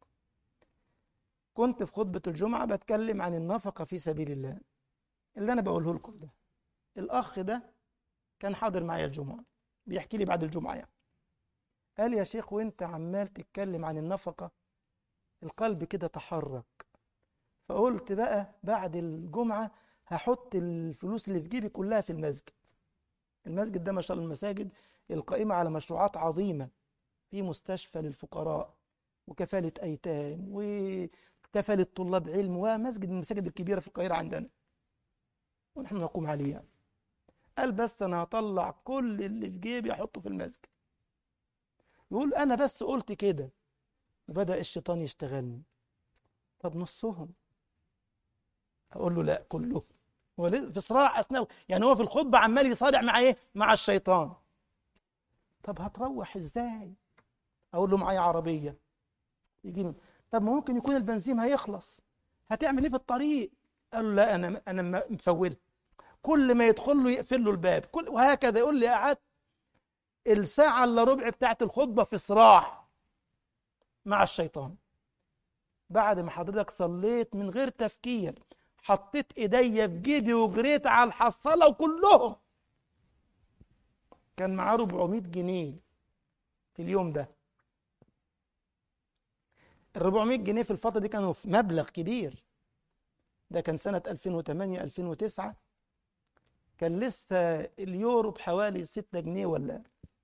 كنت في خطبة الجمعة بتكلم عن النفقة في سبيل الله اللي أنا بقوله لكم ده الأخ ده كان حاضر معايا الجمعة بيحكي لي بعد الجمعة يعني قال يا شيخ وانت عمال تتكلم عن النفقة القلب كده تحرك فقلت بقى بعد الجمعة هحط الفلوس اللي في جيبي كلها في المسجد المسجد ده ما شاء الله المساجد القائمة على مشروعات عظيمة في مستشفى للفقراء وكفالة أيتام وكفالة طلاب علم ومسجد من المساجد الكبيرة في القاهرة عندنا ونحن نقوم عليه يعني. قال بس أنا هطلع كل اللي في جيبي أحطه في المسجد يقول أنا بس قلت كده وبدأ الشيطان يشتغلني طب نصهم أقول له لا كله هو في صراع أثناء يعني هو في الخطبة عمال يصارع مع إيه؟ مع الشيطان طب هتروح إزاي؟ أقول له معايا عربية يجي طب ما ممكن يكون البنزين هيخلص هتعمل ايه في الطريق قال له لا انا انا مفول كل ما يدخل له يقفل له الباب كل وهكذا يقول لي قعدت الساعه الا ربع بتاعت الخطبه في صراع مع الشيطان بعد ما حضرتك صليت من غير تفكير حطيت ايديا في جيبي وجريت على الحصاله وكلهم كان معاه 400 جنيه في اليوم ده ال 400 جنيه في الفترة دي كانوا في مبلغ كبير ده كان سنة 2008 2009 كان لسه اليورو بحوالي 6 جنيه ولا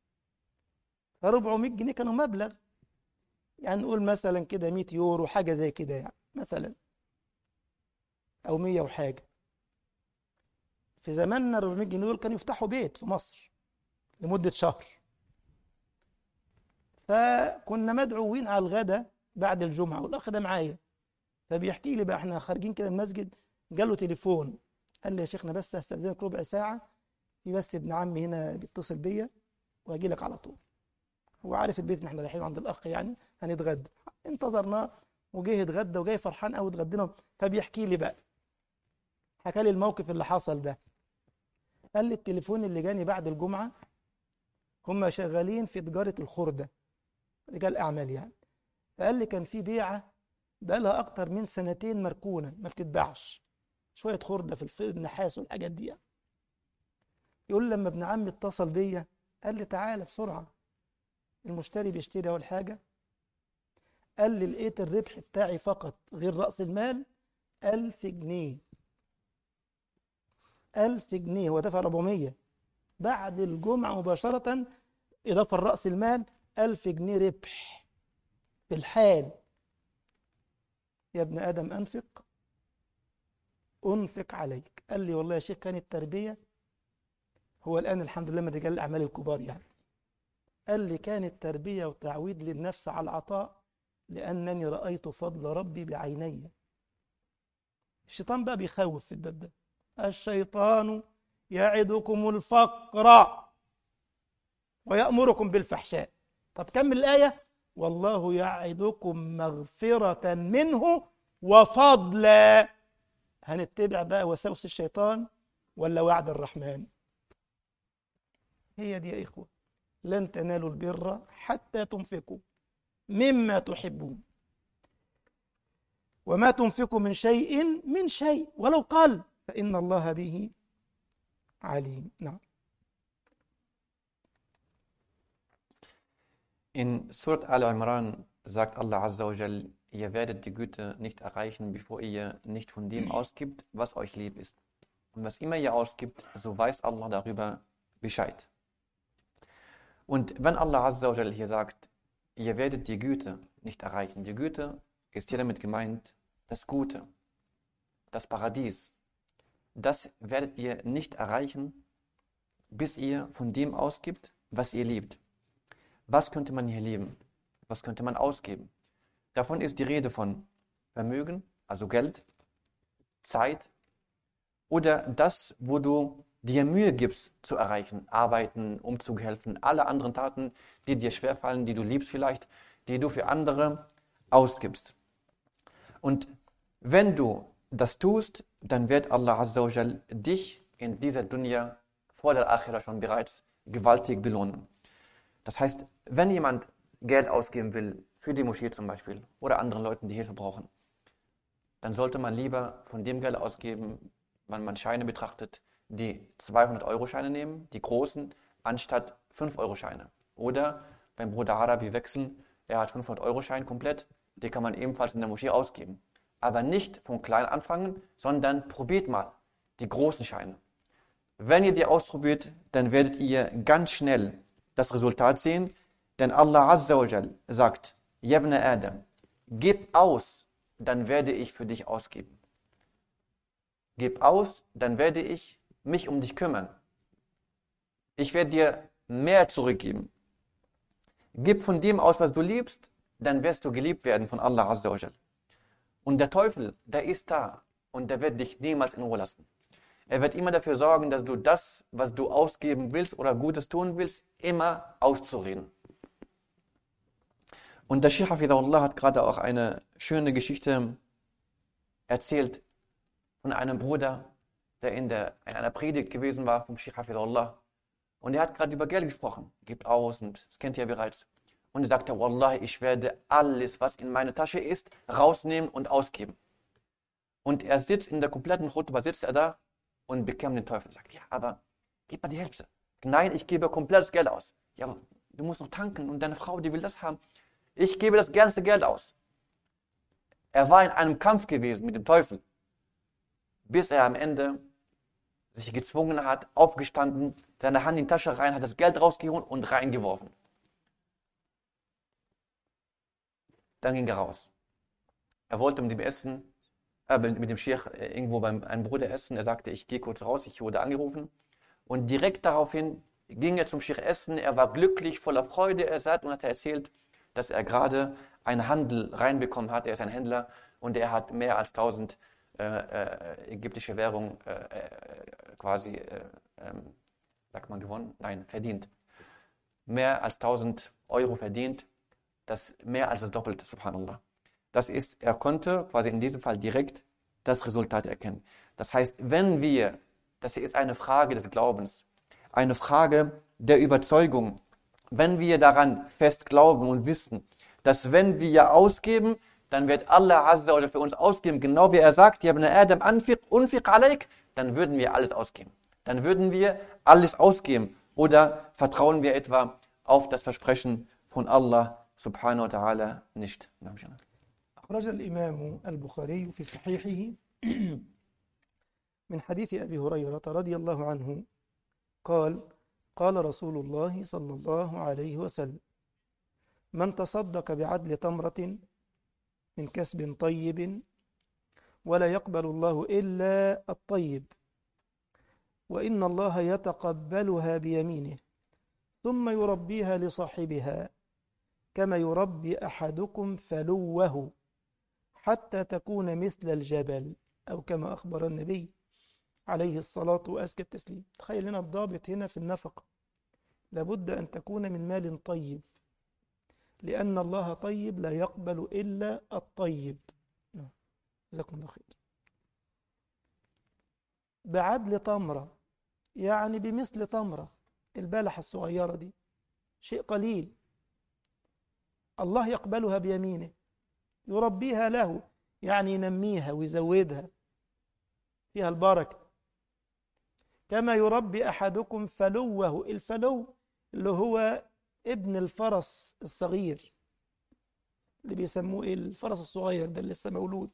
400 جنيه كانوا مبلغ يعني نقول مثلا كده 100 يورو حاجة زي كده يعني مثلا أو 100 وحاجة في زماننا 400 جنيه دول كانوا يفتحوا بيت في مصر لمدة شهر فكنا مدعوين على الغداء بعد الجمعة والأخ ده معايا فبيحكي لي بقى احنا خارجين كده من المسجد جاله تليفون قال لي يا شيخنا بس هستأذنك ربع ساعة في بس ابن عمي هنا بيتصل بيا وهجي لك على طول هو عارف البيت ان احنا رايحين عند الاخ يعني هنتغدى انتظرناه وجه يتغدى وجاي فرحان قوي اتغدينا فبيحكي لي بقى حكى لي الموقف اللي حصل ده قال لي التليفون اللي جاني بعد الجمعة هم شغالين في تجارة الخردة رجال أعمال يعني فقال لي كان في بيعة بقالها أكتر من سنتين مركونة ما بتتباعش شوية خردة في الف- النحاس والحاجات دي يعني. يقول لما ابن عمي اتصل بيا قال لي تعالى بسرعة المشتري بيشتري أول حاجة قال لي لقيت الربح بتاعي فقط غير رأس المال ألف جنيه ألف جنيه هو دفع 400 بعد الجمعة مباشرة إضافة لرأس المال ألف جنيه ربح في الحال يا ابن آدم أنفق أنفق عليك قال لي والله يا شيخ كانت تربية هو الآن الحمد لله من رجال الأعمال الكبار يعني قال لي كانت تربية وتعويد للنفس على العطاء لأنني رأيت فضل ربي بعيني الشيطان بقى بيخوف في الباب ده الشيطان يعدكم الفقر ويأمركم بالفحشاء طب كمل الآية والله يعدكم مغفرة منه وفضلا هنتبع بقى وسوس الشيطان ولا وعد الرحمن هي دي يا إخوة لن تنالوا البر حتى تنفقوا مما تحبون وما تنفقوا من شيء من شيء ولو قل فإن الله به عليم نعم
In Surat Al-Imran sagt Allah Azza wa Jal, ihr werdet die Güte nicht erreichen, bevor ihr nicht von dem ausgibt, was euch lieb ist. Und was immer ihr ausgibt, so weiß Allah darüber Bescheid. Und wenn Allah Azza wa Jal hier sagt, ihr werdet die Güte nicht erreichen, die Güte ist hier damit gemeint, das Gute, das Paradies. Das werdet ihr nicht erreichen, bis ihr von dem ausgibt, was ihr liebt. Was könnte man hier leben? Was könnte man ausgeben? Davon ist die Rede von Vermögen, also Geld, Zeit oder das, wo du dir Mühe gibst zu erreichen, arbeiten, Umzug helfen, alle anderen Taten, die dir schwerfallen, die du liebst vielleicht, die du für andere ausgibst. Und wenn du das tust, dann wird Allah Azza wa Jal dich in dieser Dunya vor der Akhira schon bereits gewaltig belohnen. Das heißt, wenn jemand Geld ausgeben will, für die Moschee zum Beispiel, oder anderen Leuten, die Hilfe brauchen, dann sollte man lieber von dem Geld ausgeben, wenn man Scheine betrachtet, die 200-Euro-Scheine nehmen, die großen, anstatt 5-Euro-Scheine. Oder beim Bruder Arabi wechseln, er hat 500-Euro-Schein komplett, die kann man ebenfalls in der Moschee ausgeben. Aber nicht von klein anfangen, sondern probiert mal die großen Scheine. Wenn ihr die ausprobiert, dann werdet ihr ganz schnell das Resultat sehen, denn Allah Azza wa Jal sagt, Yabna Adam, gib aus, dann werde ich für dich ausgeben. Gib aus, dann werde ich mich um dich kümmern. Ich werde dir mehr zurückgeben. Gib von dem aus, was du liebst, dann wirst du geliebt werden von Allah Azza wa Jal. Und der Teufel, der ist da und der wird dich niemals in Ruhe lassen. Er wird immer dafür sorgen, dass du das, was du ausgeben willst oder Gutes tun willst, immer auszureden. Und der Sheikh Hafidahullah hat gerade auch eine schöne Geschichte erzählt von einem Bruder, der in, der, in einer Predigt gewesen war vom Sheikh Hafidahullah. Und er hat gerade über Geld gesprochen, gibt aus und das kennt ihr bereits. Und er sagte, Wallah, ich werde alles, was in meiner Tasche ist, rausnehmen und ausgeben. Und er sitzt in der kompletten Khutbah, sitzt er da und bekämpft den Teufel. Sagt, ja, aber gib mal die Hälfte. Nein, ich gebe komplettes Geld aus. Ja, aber du musst noch tanken und deine Frau, die will das haben. Ich gebe das ganze Geld aus. Er war in einem Kampf gewesen mit dem Teufel, bis er am Ende sich gezwungen hat, aufgestanden, seine Hand in die Tasche rein, hat das Geld rausgeholt und reingeworfen. Dann ging er raus. Er wollte mit dem Essen, äh, mit dem Sheikh äh, irgendwo beim einem Bruder essen. Er sagte, ich gehe kurz raus, ich wurde angerufen. Und direkt daraufhin ging er zum Sheikh essen. Er war glücklich, voller Freude. Er sagt und hat erzählt, dass er gerade einen Handel reinbekommen hat. Er ist ein Händler und er hat mehr als 1000 äh, äh, ägyptische Währung äh, äh quasi, äh, ähm, sagt man gewonnen? Nein, verdient. Mehr als 1000 Euro verdient. Das mehr als das Doppelte, subhanallah. Das ist, er konnte quasi in diesem Fall direkt das Resultat erkennen. Das heißt, wenn wir, das ist eine Frage des Glaubens, eine Frage der Überzeugung, wenn wir daran fest glauben und wissen, dass wenn wir ausgeben, dann wird Allah Azza oder für uns ausgeben, genau wie er sagt, ja, Adam anfiq, unfiq alaik, dann würden wir alles ausgeben. Dann würden wir alles ausgeben. Oder vertrauen wir etwa auf das Versprechen von Allah subhanahu wa ta'ala nicht.
أخرج الإمام البخاري في صحيحه من حديث أبي هريرة رضي الله عنه قال قال رسول الله صلى الله عليه وسلم من تصدق بعدل تمرة من كسب طيب ولا يقبل الله إلا الطيب وإن الله يتقبلها بيمينه ثم يربيها لصاحبها كما يربي أحدكم فلوه حتى تكون مثل الجبل أو كما أخبر النبي عليه الصلاة وأزكى التسليم تخيل لنا الضابط هنا في النفقة لابد أن تكون من مال طيب لأن الله طيب لا يقبل إلا الطيب نعم. جزاكم الله خير بعدل تمرة يعني بمثل تمرة البلحة الصغيرة دي شيء قليل الله يقبلها بيمينه يربيها له يعني ينميها ويزودها فيها البركة كما يربي أحدكم فلوه الفلو اللي هو ابن الفرس الصغير اللي بيسموه ايه الفرس الصغير ده اللي لسه مولود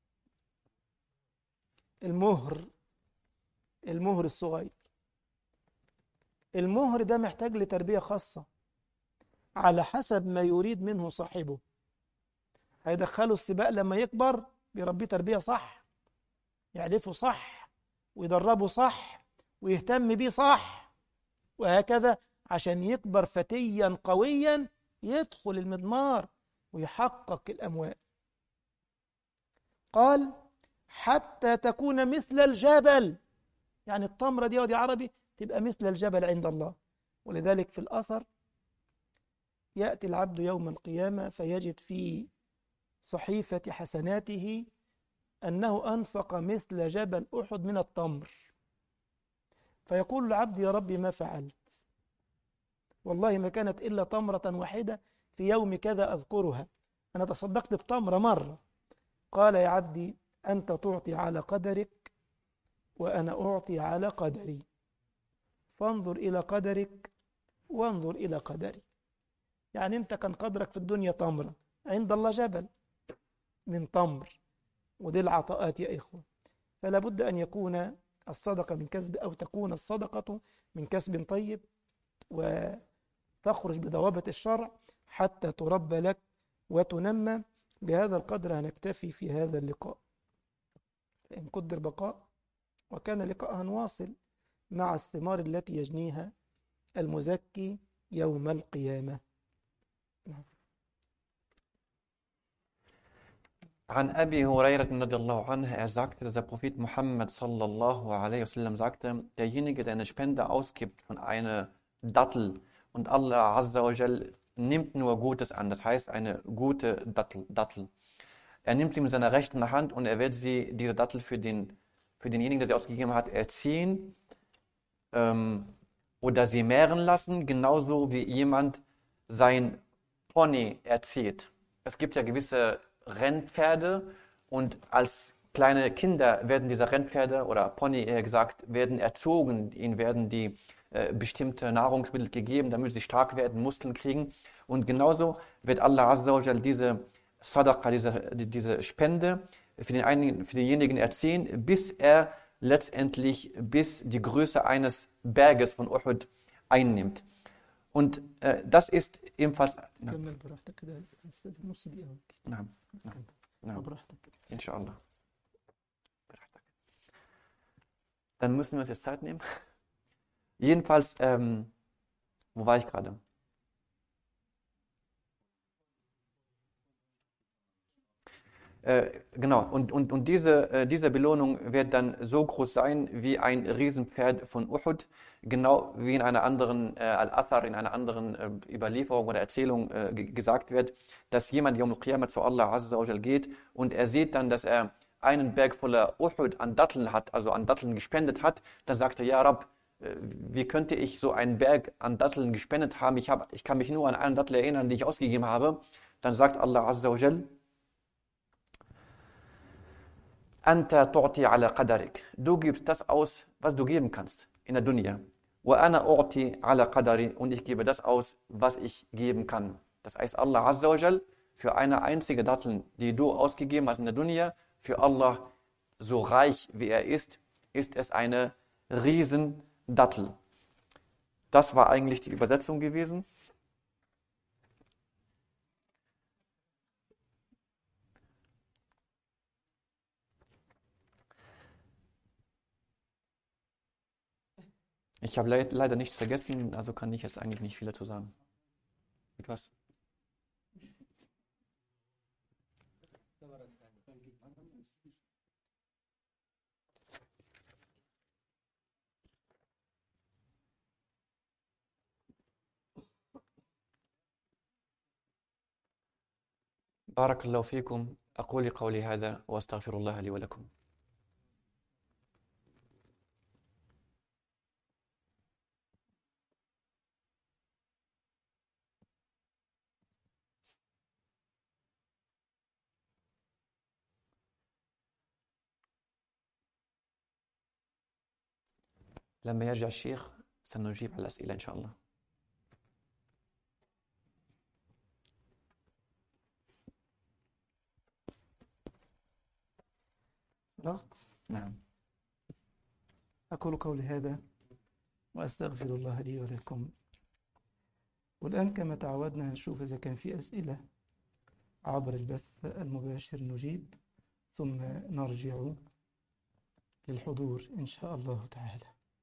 المهر المهر الصغير المهر ده محتاج لتربية خاصة على حسب ما يريد منه صاحبه هيدخله السباق لما يكبر بيربيه تربية صح يعرفه صح ويدربه صح ويهتم بيه صح وهكذا عشان يكبر فتيا قويا يدخل المضمار ويحقق الأموال قال حتى تكون مثل الجبل يعني التمرة دي ودي عربي تبقى مثل الجبل عند الله ولذلك في الأثر يأتي العبد يوم القيامة فيجد في صحيفة حسناته أنه أنفق مثل جبل أحد من التمر فيقول العبد يا ربي ما فعلت والله ما كانت إلا تمرة واحدة في يوم كذا أذكرها أنا تصدقت بتمرة مرة قال يا عبدي أنت تعطي على قدرك وأنا أعطي على قدري فانظر إلى قدرك وانظر إلى قدري يعني أنت كان قدرك في الدنيا تمرة عند الله جبل من تمر ودي العطاءات يا إخوة فلا بد أن يكون الصدقة من كسب أو تكون الصدقة من كسب طيب وتخرج بضوابط الشرع حتى تربى لك وتنمى بهذا القدر هنكتفي في هذا اللقاء فإن قدر بقاء وكان لقاء واصل مع الثمار التي يجنيها المزكي يوم القيامة نعم.
An Abi Hurairah radiallahu anhu, er sagte, dass der Prophet Muhammad sallallahu alaihi wasallam sagte, derjenige, der eine Spende ausgibt von einer Dattel und Allah azza wa jal nimmt nur Gutes an, das heißt eine gute Dattel, Dattel. Er nimmt sie mit seiner rechten Hand und er wird sie, diese Dattel für, den, für denjenigen, der sie ausgegeben hat, erziehen ähm, oder sie mehren lassen, genauso wie jemand sein Pony erzieht. Es gibt ja gewisse Rennpferde und als kleine Kinder werden diese Rennpferde oder Pony eher gesagt, werden erzogen, ihnen werden die äh, bestimmte Nahrungsmittel gegeben, damit sie stark werden, Muskeln kriegen. Und genauso wird Allah Azza diese Sadaqa, diese, diese Spende für, den einen, für denjenigen erziehen, bis er letztendlich bis die Größe eines Berges von Uhud einnimmt. Und äh, das ist ebenfalls. Na,
كمل براحتك كده استاذ نص دقيقة
na,
استنى
na,
براحتك
inshallah. Dann müssen wir uns jetzt Zeit nehmen. Jedenfalls, ähm, wo war ich gerade? Äh, genau, und, und, und diese, äh, diese Belohnung wird dann so groß sein wie ein Riesenpferd von Uhud, genau wie in einer anderen äh, Al-Athar, in einer anderen äh, Überlieferung oder Erzählung äh, ge- gesagt wird, dass jemand Yawm al-Qiyamah zu Allah Azza wa Jal geht und er sieht dann, dass er einen Berg voller Uhud an Datteln hat, also an Datteln gespendet hat, dann sagt er, ja Rab, äh, wie könnte ich so einen Berg an Datteln gespendet haben? Ich, hab, ich kann mich nur an eine Dattel erinnern, die ich ausgegeben habe. Dann sagt Allah Azza wa Jal, Anta tu'ti ala qadarik. Du gibst das aus, was du geben kannst in der Dunya. Wa ana u'ti ala qadari. Und ich gebe das aus, was ich geben kann. Das heißt, Allah Azza wa Jal, für eine einzige Dattel, die du ausgegeben hast in der Dunya, für Allah, so reich wie er ist, ist es eine Riesendattel. Das war eigentlich die Übersetzung gewesen. Ich habe leid, leider nichts vergessen, also kann ich jetzt eigentlich nicht viel dazu sagen. Etwas? بارك الله فيكم أقول قولي هذا وأستغفر الله لي ولكم لما يرجع الشيخ سنجيب على الأسئلة إن شاء الله
فرغت
نعم
أقول قولي هذا وأستغفر الله لي ولكم والآن كما تعودنا نشوف إذا كان في أسئلة عبر البث المباشر نجيب ثم نرجع للحضور إن شاء الله تعالى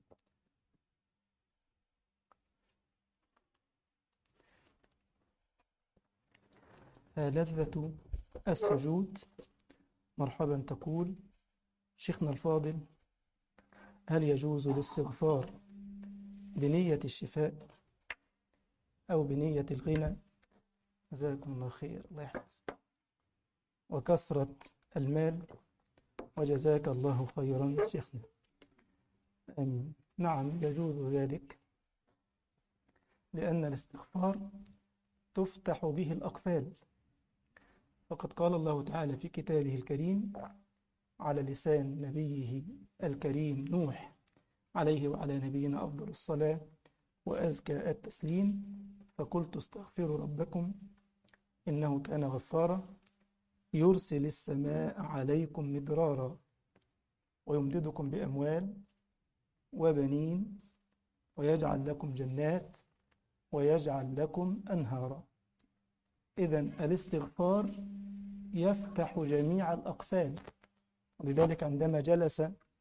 آه، لذة السجود مرحبا تقول شيخنا الفاضل هل يجوز الاستغفار بنية الشفاء أو بنية الغنى جزاكم الله خير الله يحفظك وكثرة المال وجزاك الله خيرا شيخنا آمين نعم يجوز ذلك لأن الاستغفار تفتح به الأقفال فقد قال الله تعالى في كتابه الكريم على لسان نبيه الكريم نوح عليه وعلى نبينا أفضل الصلاة وأزكى التسليم فقلت استغفروا ربكم إنه كان غفارا يرسل السماء عليكم مدرارا ويمددكم بأموال وبنين ويجعل لكم جنات ويجعل لكم أنهارا إذا الاستغفار يفتح جميع الأقفال ولذلك عندما جلس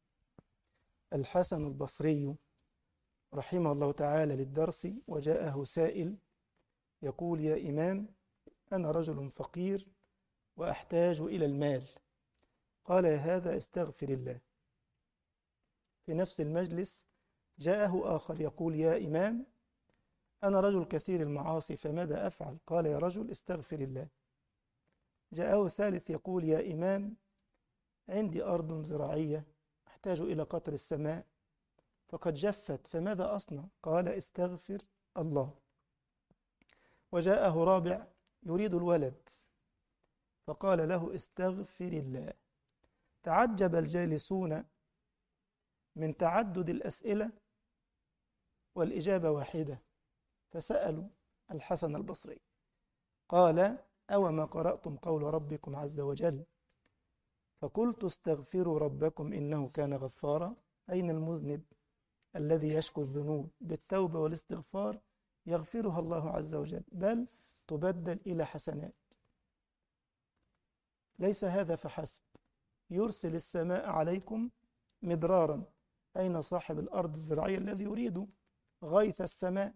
الحسن البصري رحمه الله تعالى للدرس وجاءه سائل يقول يا إمام أنا رجل فقير وأحتاج إلى المال قال يا هذا استغفر الله في نفس المجلس جاءه آخر يقول يا إمام أنا رجل كثير المعاصي فماذا أفعل قال يا رجل استغفر الله جاءه ثالث يقول يا إمام عندي أرض زراعية أحتاج إلى قطر السماء فقد جفت فماذا أصنع قال استغفر الله وجاءه رابع يريد الولد فقال له استغفر الله تعجب الجالسون من تعدد الأسئلة والإجابة واحدة فسألوا الحسن البصري قال أوما قرأتم قول ربكم عز وجل فقلت استغفروا ربكم إنه كان غفارا أين المذنب الذي يشكو الذنوب بالتوبة والاستغفار يغفرها الله عز وجل بل تبدل إلى حسنات ليس هذا فحسب يرسل السماء عليكم مدرارا أين صاحب الأرض الزراعية الذي يريد غيث السماء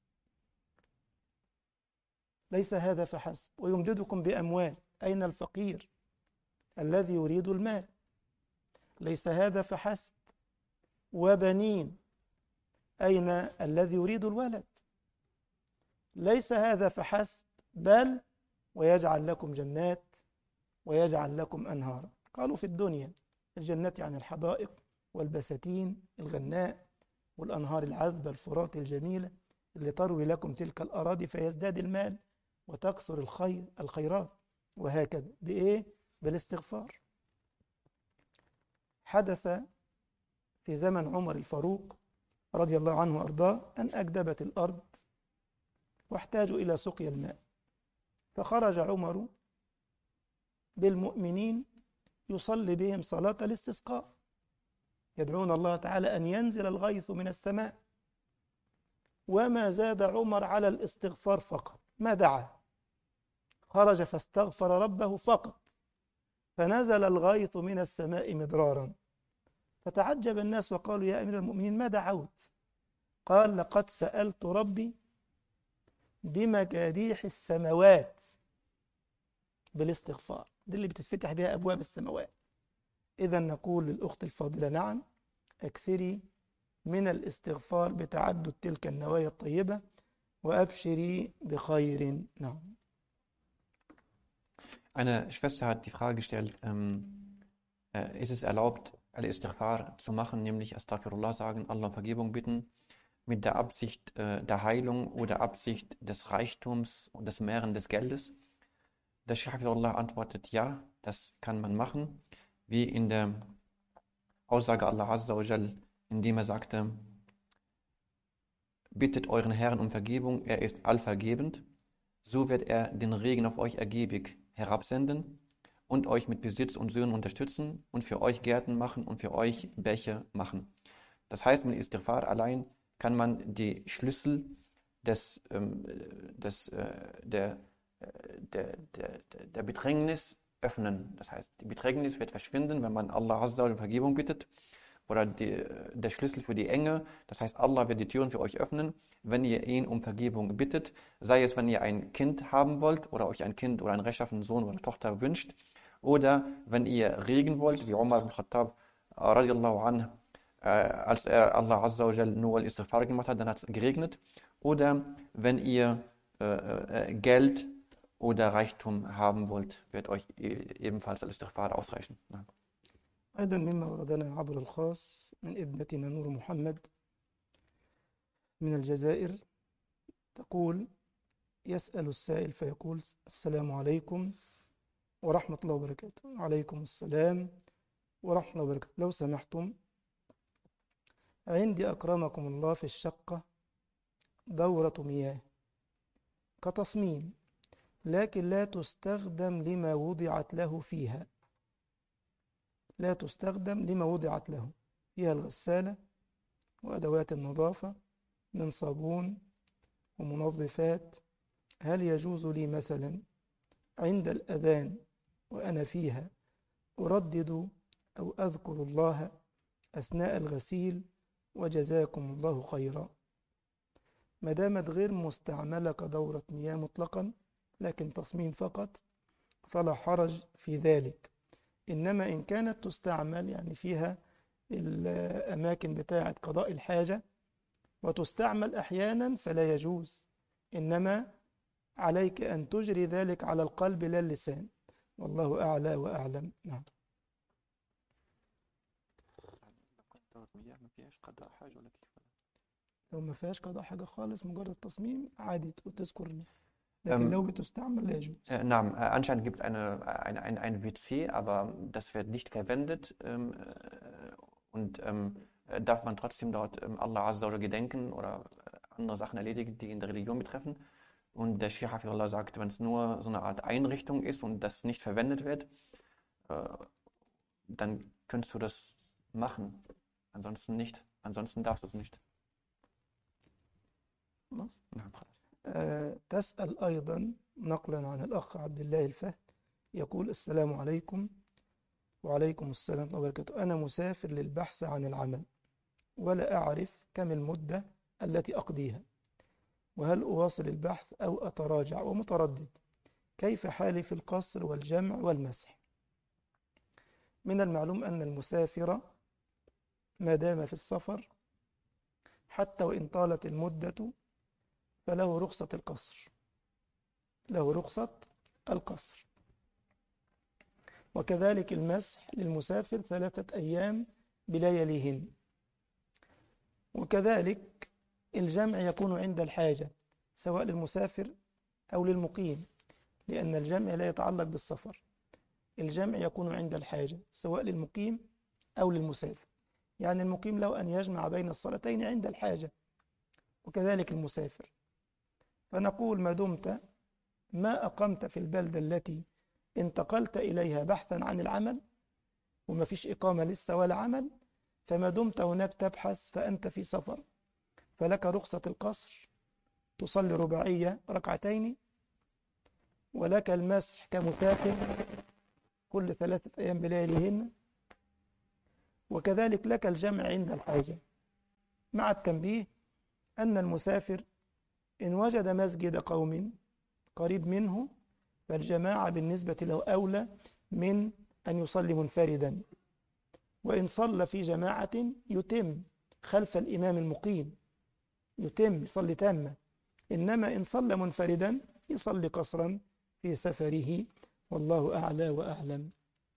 ليس هذا فحسب ويمددكم بأموال أين الفقير الذي يريد المال ليس هذا فحسب وبنين أين الذي يريد الولد ليس هذا فحسب بل ويجعل لكم جنات ويجعل لكم أنهارا قالوا في الدنيا الجنات عن الحدائق والبساتين الغناء والأنهار العذبة الفرات الجميلة اللي تروي لكم تلك الأراضي فيزداد المال وتكثر الخير الخيرات وهكذا بإيه؟ بالاستغفار حدث في زمن عمر الفاروق رضي الله عنه وأرضاه أن أجدبت الأرض واحتاجوا إلى سقيا الماء فخرج عمر بالمؤمنين يصلي بهم صلاة الاستسقاء يدعون الله تعالى أن ينزل الغيث من السماء وما زاد عمر على الاستغفار فقط ما دعا خرج فاستغفر ربه فقط فنزل الغيث من السماء مدرارا فتعجب الناس وقالوا يا أمير المؤمنين ما دعوت قال لقد سألت ربي بمجاديح السماوات بالاستغفار دي اللي بتتفتح بها أبواب السماوات إذا نقول للأخت الفاضلة نعم أكثري من الاستغفار بتعدد تلك النوايا الطيبة وأبشري بخير نعم
Eine Schwester hat die Frage gestellt, ähm, äh, ist es erlaubt, Al-Istighfar zu machen, nämlich Astaghfirullah sagen, Allah um Vergebung bitten, mit der Absicht äh, der Heilung oder Absicht des Reichtums und des Mehren des Geldes? Der Sheikh Hafidullah antwortet, ja, das kann man machen, wie in der Aussage Allah Azza wa Jal, indem er sagte, bittet euren Herrn um Vergebung, er ist allvergebend, so wird er den Regen auf euch ergiebig herabsenden und euch mit Besitz und Söhnen unterstützen und für euch Gärten machen und für euch Bäche machen. Das heißt, mit Istighfar allein kann man die Schlüssel des, ähm, des, äh, der, der, der, der Bedrängnis öffnen. Das heißt, die Bedrängnis wird verschwinden, wenn man Allah Azza um Vergebung bittet. Oder die, der Schlüssel für die Enge. Das heißt, Allah wird die Türen für euch öffnen, wenn ihr ihn um Vergebung bittet. Sei es, wenn ihr ein Kind haben wollt oder euch ein Kind oder einen rechtschaffenen Sohn oder Tochter wünscht. Oder wenn ihr Regen wollt, wie Umar ibn Khattab radiallahu anh, äh, als er Allah Azza wa Jal nur al-Istighfar gemacht hat, dann hat es geregnet. Oder wenn ihr äh, äh, Geld oder Reichtum haben wollt, wird euch ebenfalls al-Istighfar ausreichen.
أيضا مما وردنا عبر الخاص من ابنتنا نور محمد من الجزائر تقول يسأل السائل فيقول السلام عليكم ورحمة الله وبركاته عليكم السلام ورحمة الله وبركاته لو سمحتم عندي أكرمكم الله في الشقة دورة مياه كتصميم لكن لا تستخدم لما وضعت له فيها لا تستخدم لما وضعت له فيها الغسالة وأدوات النظافة من صابون ومنظفات هل يجوز لي مثلا عند الأذان وأنا فيها أردد أو أذكر الله أثناء الغسيل وجزاكم الله خيرا ما دامت غير مستعملة كدورة مياه مطلقا لكن تصميم فقط فلا حرج في ذلك إنما إن كانت تستعمل يعني فيها الأماكن بتاعة قضاء الحاجة وتستعمل أحيانا فلا يجوز إنما عليك أن تجري ذلك على القلب لا اللسان والله أعلى وأعلم نعم لو ما فيهاش قضاء حاجة خالص مجرد تصميم عادي تقول تذكر الله لكن
Ähm,
لو بتستعمل لا يجوز
Äh, Naam, äh, anscheinend gibt es eine, eine, eine, eine WC, aber das wird nicht verwendet ähm, äh, und ähm, äh, darf man trotzdem dort ähm, Allah Azza wa Jalla gedenken oder äh, andere Sachen erledigen, die in der Religion betreffen. Und der Sheikh Hafidullah sagt, wenn es nur so eine Art Einrichtung ist und das nicht verwendet wird, äh, dann könntest du das machen. Ansonsten nicht. Ansonsten darfst du es nicht.
خلاص
نعم خلاص.
آه، تسأل أيضا نقلا عن الأخ عبد الله الفهد يقول السلام عليكم وعليكم السلام ورحمة الله وبركاته أنا مسافر للبحث عن العمل ولا أعرف كم المدة التي أقضيها وهل أواصل البحث أو أتراجع ومتردد كيف حالي في القصر والجمع والمسح من المعلوم أن المسافر ما دام في السفر حتى وإن طالت المدة فله رخصة القصر له رخصة القصر وكذلك المسح للمسافر ثلاثة أيام بلياليهن وكذلك الجمع يكون عند الحاجة سواء للمسافر أو للمقيم لأن الجمع لا يتعلق بالسفر الجمع يكون عند الحاجة سواء للمقيم أو للمسافر يعني المقيم له أن يجمع بين الصلاتين عند الحاجة وكذلك المسافر فنقول ما دمت ما أقمت في البلدة التي انتقلت إليها بحثا عن العمل وما فيش إقامة لسه ولا عمل فما دمت هناك تبحث فأنت في سفر فلك رخصة القصر تصلي رباعية ركعتين ولك المسح كمسافر كل ثلاثة أيام بلياليهن وكذلك لك الجمع عند الحاجة مع التنبيه أن المسافر إن وجد مسجد قوم قريب منه فالجماعة بالنسبة له أولى من أن يصلي منفردا وإن صلى في جماعة يتم خلف الإمام المقيم يتم يصلي تامة إنما إن صلى منفردا يصلي قصرا في سفره والله أعلى وأعلم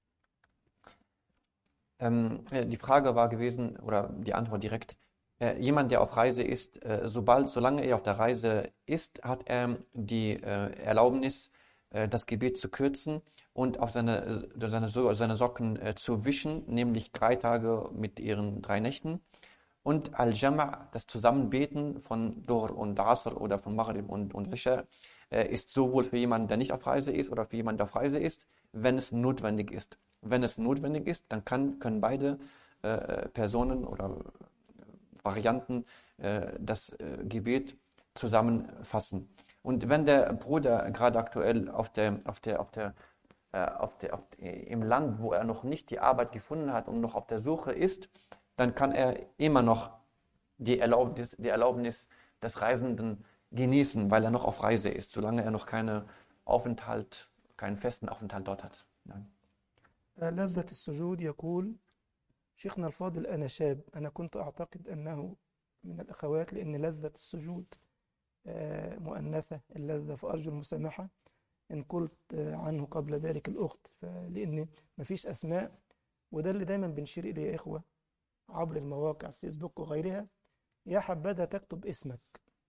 Ähm, äh, die Frage war gewesen, oder die Antwort direkt, äh, jemand, der auf Reise ist, äh, sobald, solange er auf der Reise ist, hat er die äh, Erlaubnis, äh, das Gebet zu kürzen und auf seine, äh, seine, So- seine Socken äh, zu wischen, nämlich drei Tage mit ihren drei Nächten. Und Al-Jama', das Zusammenbeten von Dur und Asr oder von Maghrib und, und Isha, äh, ist sowohl für jemanden, der nicht auf Reise ist oder für jemanden, der auf Reise ist, wenn es notwendig ist. Wenn es notwendig ist, dann kann, können beide äh, Personen oder Varianten äh, das äh, Gebet zusammenfassen. Und wenn der Bruder gerade aktuell auf der, auf der, auf der, äh, auf der, auf, im Land, wo er noch nicht die Arbeit gefunden hat und noch auf der Suche ist, dann kann er immer noch die Erlaubnis, die Erlaubnis des Reisenden genießen, weil er noch auf Reise ist, solange er noch keine Aufenthalt, keinen festen Aufenthalt dort hat. Nein.
آه، لذة السجود يقول شيخنا الفاضل أنا شاب أنا كنت أعتقد أنه من الأخوات لأن لذة السجود آه، مؤنثة اللذة فأرجو المسامحة إن قلت آه، عنه قبل ذلك الأخت فلأن مفيش أسماء وده اللي دايما بنشير إليه يا إخوة عبر المواقع فيسبوك وغيرها يا حبذا تكتب اسمك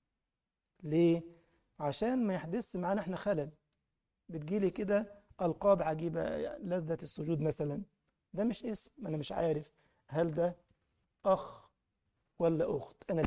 ليه؟ عشان ما يحدث معانا احنا خلل بتجيلي كده ألقاب عجيبة لذة السجود مثلا ده مش اسم أنا مش عارف هل ده أخ ولا أخت أنا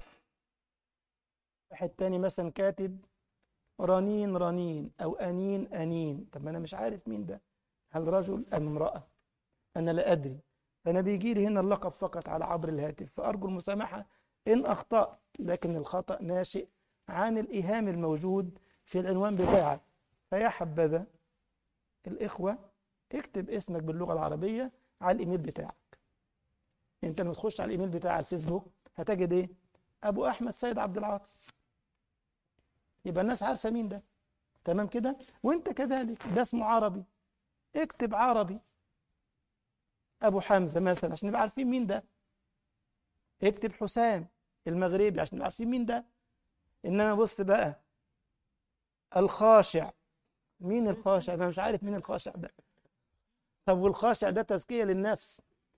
واحد تاني مثلا كاتب رنين رنين أو أنين أنين طب ما أنا مش عارف مين ده هل رجل أم امرأة أنا لا أدري فأنا بيجي لي هنا اللقب فقط على عبر الهاتف فأرجو المسامحة إن أخطأت لكن الخطأ ناشئ عن الإيهام الموجود في العنوان بتاعك فيا حبذا الإخوة اكتب اسمك باللغة العربية على الإيميل بتاعك أنت لما تخش على الإيميل بتاع الفيسبوك هتجد إيه؟ أبو أحمد سيد عبد العاطي يبقى الناس عارفة مين ده تمام كده وأنت كذلك ده اسمه عربي اكتب عربي أبو حمزة مثلا عشان نبقى عارفين مين ده اكتب حسام المغربي عشان نبقى عارفين مين ده إنما بص بقى الخاشع مين الخاشع انا مش عارف مين الخاشع ده طب والخاشع ده تزكية للنفس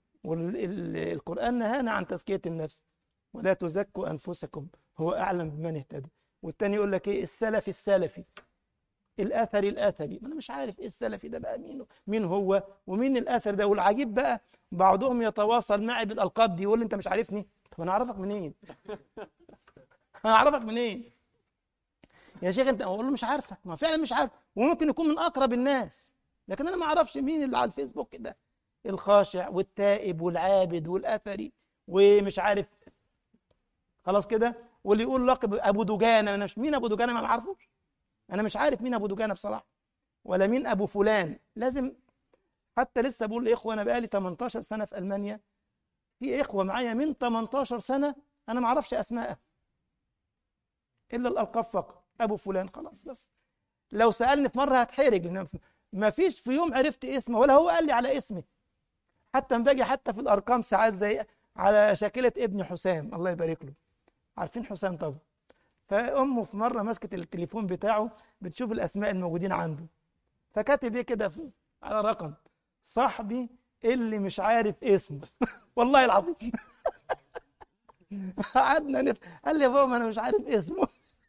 والقرآن نهانا عن تزكية النفس ولا تزكوا أنفسكم هو أعلم بمن اهتدى والتاني يقول لك إيه السلفي السلفي الأثري الأثري ما أنا مش عارف إيه السلفي ده بقى مين مين هو ومين الأثر ده والعجيب بقى بعضهم يتواصل معي بالألقاب دي يقول لي أنت مش عارفني طب أنا أعرفك منين؟ أنا أعرفك منين؟ يا شيخ أنت أقول له مش عارفك ما فعلا مش عارف وممكن يكون من أقرب الناس لكن أنا ما أعرفش مين اللي على الفيسبوك ده الخاشع والتائب والعابد والأثري ومش عارف خلاص كده واللي يقول لقب أبو دجانة أنا مش مين أبو دجانة ما بعرفوش أنا مش عارف مين أبو دجانة بصراحة ولا مين أبو فلان لازم حتى لسه بقول لإخوة أنا بقالي 18 سنة في ألمانيا في إخوة معايا من 18 سنة أنا ما أعرفش أسماء إلا الألقاب فقط أبو فلان خلاص بس لو سألني في مرة هتحرج لأن ما فيش في يوم عرفت اسمه ولا هو قال لي على اسمي حتى باجي حتى في الأرقام ساعات زي على شاكلة ابن حسام الله يبارك له عارفين حسام طبعا فأمه في مرة مسكت التليفون بتاعه بتشوف الأسماء الموجودين عنده فكاتب ايه كده على رقم صاحبي اللي مش عارف اسمه والله العظيم قعدنا نف... قال لي يا بابا انا مش عارف اسمه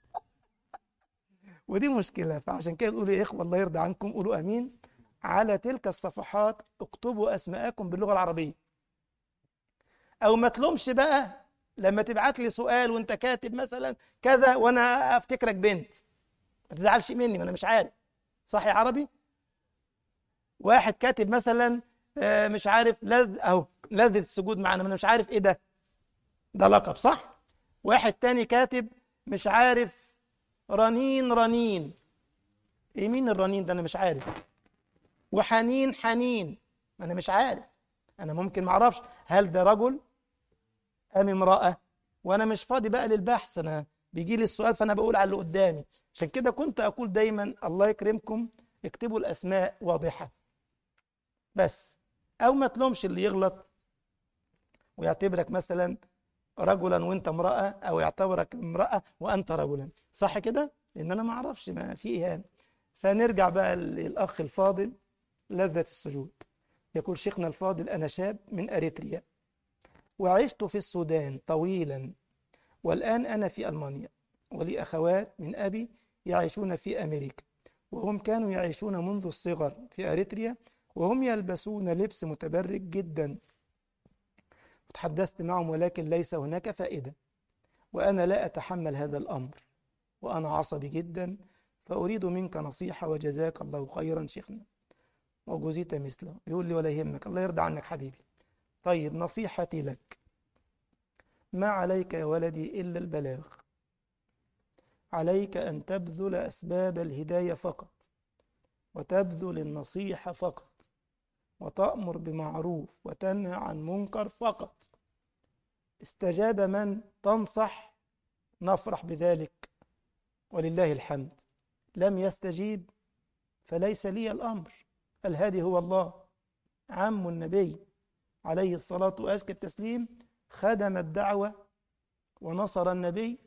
ودي مشكلة فعشان كده تقولوا يا إخوة الله يرضى عنكم قولوا أمين على تلك الصفحات اكتبوا أسماءكم باللغة العربية أو ما تلومش بقى لما تبعت لي سؤال وأنت كاتب مثلا كذا وأنا أفتكرك بنت ما تزعلش مني ما أنا مش عارف صح يا عربي واحد كاتب مثلا مش عارف لذ أهو لذة السجود معنا ما أنا مش عارف إيه ده ده لقب صح واحد تاني كاتب مش عارف رنين رنين ايه مين الرنين ده انا مش عارف وحنين حنين انا مش عارف انا ممكن ما اعرفش هل ده رجل ام امراه وانا مش فاضي بقى للبحث انا بيجي لي السؤال فانا بقول على اللي قدامي عشان كده كنت اقول دايما الله يكرمكم اكتبوا الاسماء واضحه بس او ما تلومش اللي يغلط ويعتبرك مثلا رجلا وانت امرأة او يعتبرك امرأة وانت رجلا صح كده لان انا ما اعرفش ما في ايهام فنرجع بقى للاخ الفاضل لذة السجود يقول شيخنا الفاضل انا شاب من اريتريا وعشت في السودان طويلا والان انا في المانيا ولي اخوات من ابي يعيشون في امريكا وهم كانوا يعيشون منذ الصغر في اريتريا وهم يلبسون لبس متبرج جدا وتحدثت معهم ولكن ليس هناك فائدة وأنا لا أتحمل هذا الأمر وأنا عصبي جدا فأريد منك نصيحة وجزاك الله خيرا شيخنا وجزيت مثله بيقول لي ولا يهمك الله يرضى عنك حبيبي طيب نصيحتي لك ما عليك يا ولدي إلا البلاغ عليك أن تبذل أسباب الهداية فقط وتبذل النصيحة فقط وتأمر بمعروف وتنهى عن منكر فقط استجاب من تنصح نفرح بذلك ولله الحمد لم يستجيب فليس لي الأمر الهادي هو الله عم النبي عليه الصلاة وأزكى التسليم خدم الدعوة ونصر النبي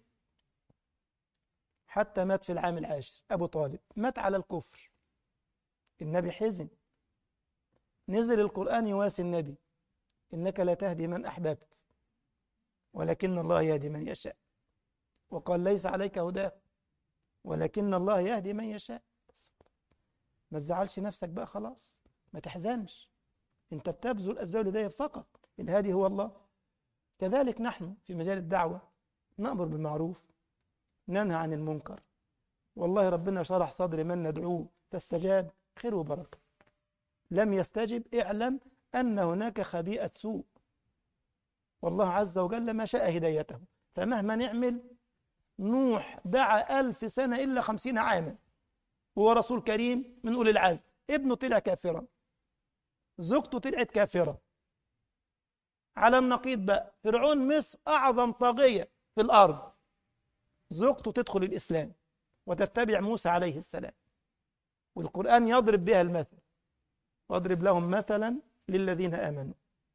حتى مات في العام العاشر أبو طالب مات على الكفر النبي حزن نزل القرآن يواسي النبي إنك لا تهدي من أحببت ولكن الله يهدي من يشاء وقال ليس عليك هداه ولكن الله يهدي من يشاء ما تزعلش نفسك بقى خلاص ما تحزنش انت بتبذل اسباب الهدايه فقط الهادي هو الله كذلك نحن في مجال الدعوه نامر بالمعروف ننهى عن المنكر والله ربنا شرح صدر من ندعوه فاستجاب خير وبركه لم يستجب اعلم ان هناك خبيئه سوء والله عز وجل ما شاء هدايته فمهما نعمل نوح دعا ألف سنة إلا خمسين عاما هو رسول كريم من أولي العزم ابنه طلع كافرا زوجته طلعت كافرة على النقيض بقى فرعون مصر أعظم طاغية في الأرض زوجته تدخل الإسلام وتتبع موسى عليه السلام والقرآن يضرب بها المثل واضرب لهم مثلا للذين آمنوا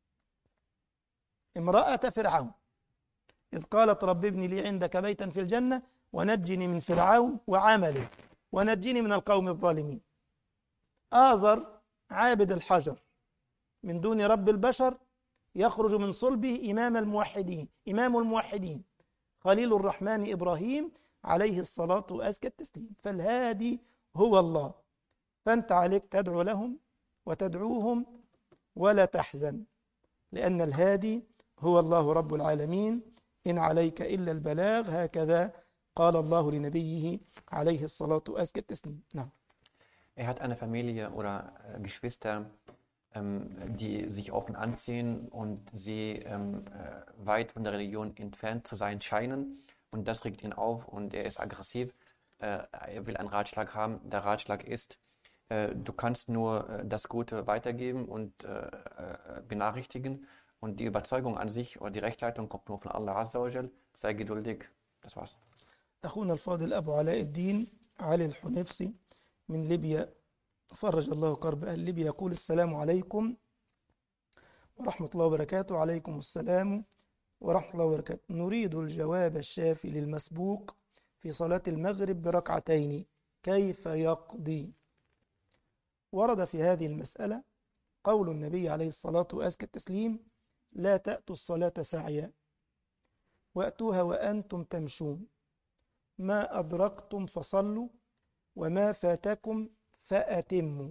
امرأة فرعون إذ قالت رب ابن لي عندك بيتا في الجنة ونجني من فرعون وعمله ونجني من القوم الظالمين آزر عابد الحجر من دون رب البشر يخرج من صلبه إمام الموحدين إمام الموحدين خليل الرحمن إبراهيم عليه الصلاة وأزكى التسليم فالهادي هو الله فأنت عليك تدعو لهم وتدعوهم ولا تحزن لأن الهادي هو الله رب العالمين إن عليك إلا البلاغ هكذا قال الله لنبيه عليه الصلاة وأزكى التسليم نعم
Er hat eine Familie oder Geschwister, ähm, die sich offen anziehen und sie ähm, äh, weit von der Religion entfernt zu sein scheinen. Und das regt ihn auf und er ist aggressiv. Äh, er will einen Ratschlag haben. Der Ratschlag ist, äh, du kannst nur äh, das Gute weitergeben und äh, äh, benachrichtigen. Und die Überzeugung an sich oder die Rechtleitung kommt nur von Allah Azza wa Jal. Sei geduldig. Das war's.
أخونا الفاضل أبو علاء الدين علي الحنفسي من ليبيا فرج الله كرب أهل ليبيا يقول السلام عليكم ورحمة الله وبركاته وعليكم السلام ورحمة الله وبركاته نريد الجواب الشافي للمسبوق في صلاة المغرب بركعتين كيف يقضي ورد في هذه المسألة قول النبي عليه الصلاة وأزكى التسليم لا تأتوا الصلاة سعيا وأتوها وأنتم تمشون ما أدركتم فصلوا وما فاتكم فأتموا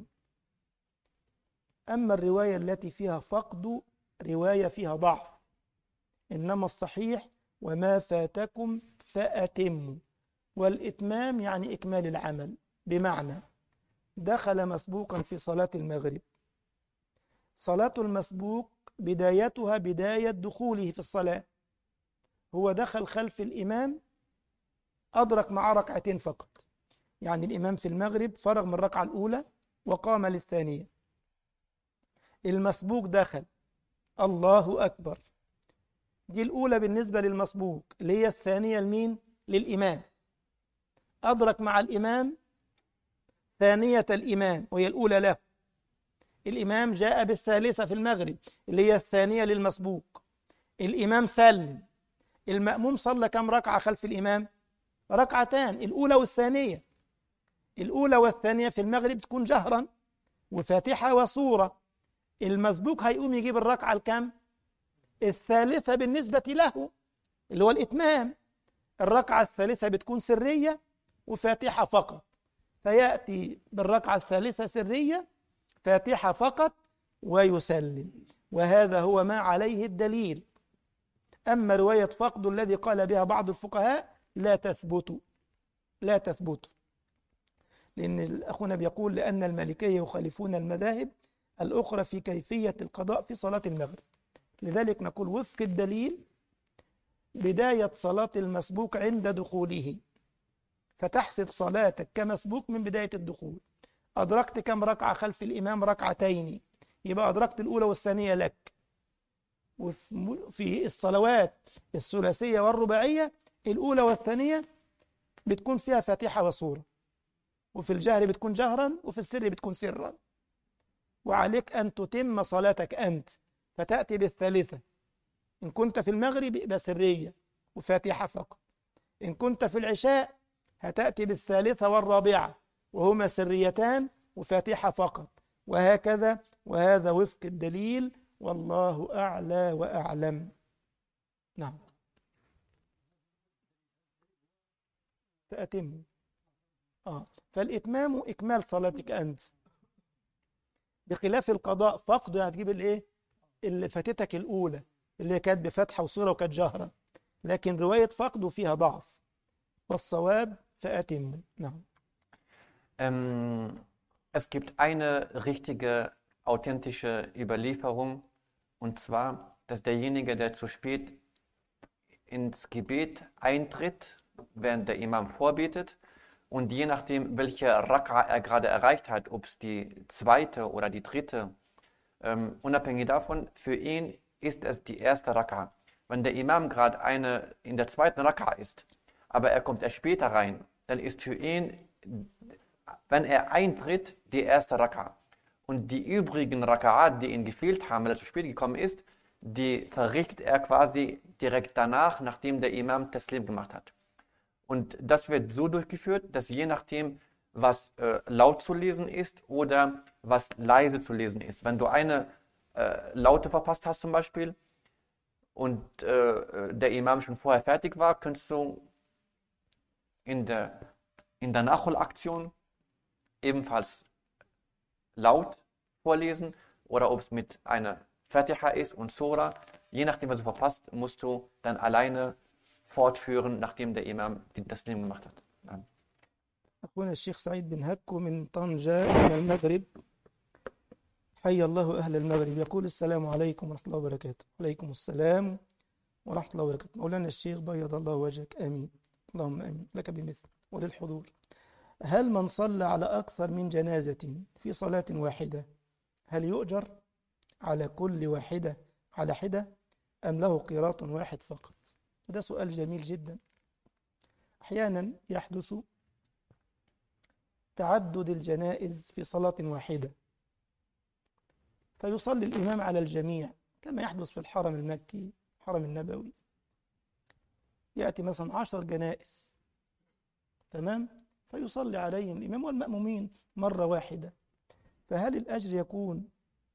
أما الرواية التي فيها فقد رواية فيها ضعف إنما الصحيح وما فاتكم فأتموا والإتمام يعني إكمال العمل بمعنى دخل مسبوقا في صلاة المغرب صلاة المسبوق بدايتها بداية دخوله في الصلاة هو دخل خلف الإمام أدرك معاه ركعتين فقط يعني الإمام في المغرب فرغ من الركعة الأولى وقام للثانية المسبوق دخل الله أكبر دي الأولى بالنسبة للمسبوق اللي هي الثانية لمين؟ للإمام أدرك مع الإمام ثانية الإمام وهي الأولى له الإمام جاء بالثالثة في المغرب اللي هي الثانية للمسبوق الإمام سلم المأموم صلى كم ركعة خلف الإمام ركعتان الأولى والثانية الأولى والثانية في المغرب تكون جهرا وفاتحة وصورة المسبوق هيقوم يجيب الركعة الكم الثالثة بالنسبة له اللي هو الإتمام الركعة الثالثة بتكون سرية وفاتحة فقط فيأتي بالركعة الثالثة سرية فاتحة فقط ويسلم وهذا هو ما عليه الدليل أما رواية فقد الذي قال بها بعض الفقهاء لا تثبت لا تثبت لأن أخونا بيقول لأن المالكية يخالفون المذاهب الأخرى في كيفية القضاء في صلاة المغرب لذلك نقول وفق الدليل بداية صلاة المسبوق عند دخوله فتحسب صلاتك كمسبوق من بداية الدخول أدركت كم ركعة خلف الإمام ركعتين يبقى أدركت الأولى والثانية لك وفي الصلوات الثلاثية والرباعية الأولى والثانية بتكون فيها فاتحة وصورة وفي الجهر بتكون جهرا وفي السر بتكون سرا وعليك أن تتم صلاتك أنت فتأتي بالثالثة إن كنت في المغرب يبقى سرية وفاتحة فقط إن كنت في العشاء هتأتي بالثالثة والرابعة وهما سريتان وفاتحة فقط وهكذا وهذا وفق الدليل والله أعلى وأعلم نعم فأتم آه فالإتمام إكمال صلاتك أنت بخلاف القضاء فقد هتجيب الإيه اللي فاتتك الأولى اللي كانت بفتحة وصورة وكانت جهرة لكن رواية فقد فيها ضعف والصواب فأتم نعم
Ähm, es gibt eine richtige, authentische Überlieferung, und zwar, dass derjenige, der zu spät ins Gebet eintritt, während der Imam vorbetet, und je nachdem, welche Raka er gerade erreicht hat, ob es die zweite oder die dritte, ähm, unabhängig davon, für ihn ist es die erste Raka. Wenn der Imam gerade eine in der zweiten Raka ist, aber er kommt erst später rein, dann ist für ihn wenn er eintritt, die erste Raka. Und die übrigen Raka'at, die ihm gefehlt haben, weil er zu spät gekommen ist, die verrichtet er quasi direkt danach, nachdem der Imam Taslim gemacht hat. Und das wird so durchgeführt, dass je nachdem, was äh, laut zu lesen ist oder was leise zu lesen ist. Wenn du eine äh, Laute verpasst hast zum Beispiel und äh, der Imam schon vorher fertig war, könntest du in der, in der Nachholaktion ebenfalls laut vorlesen oder ob es mit einer Fatiha ist und Sura. Je nachdem, was du verpasst, musst du dann alleine fortführen, nachdem der Imam das Leben gemacht hat. Dann.
أخونا الشيخ سعيد بن هكو من طنجة من المغرب حي الله أهل المغرب يقول السلام عليكم ورحمة الله وبركاته عليكم السلام ورحمة الله وبركاته مولانا الشيخ بيض الله وجهك آمين اللهم آمين لك بمثل وللحضور هل من صلى على أكثر من جنازة في صلاة واحدة هل يؤجر على كل واحدة على حدة أم له قيراط واحد فقط ده سؤال جميل جدا أحيانا يحدث تعدد الجنائز في صلاة واحدة فيصلي الإمام على الجميع كما يحدث في الحرم المكي الحرم النبوي يأتي مثلا عشر جنائز تمام فيصلي عليهم الإمام والمأمومين مرة واحدة فهل الأجر يكون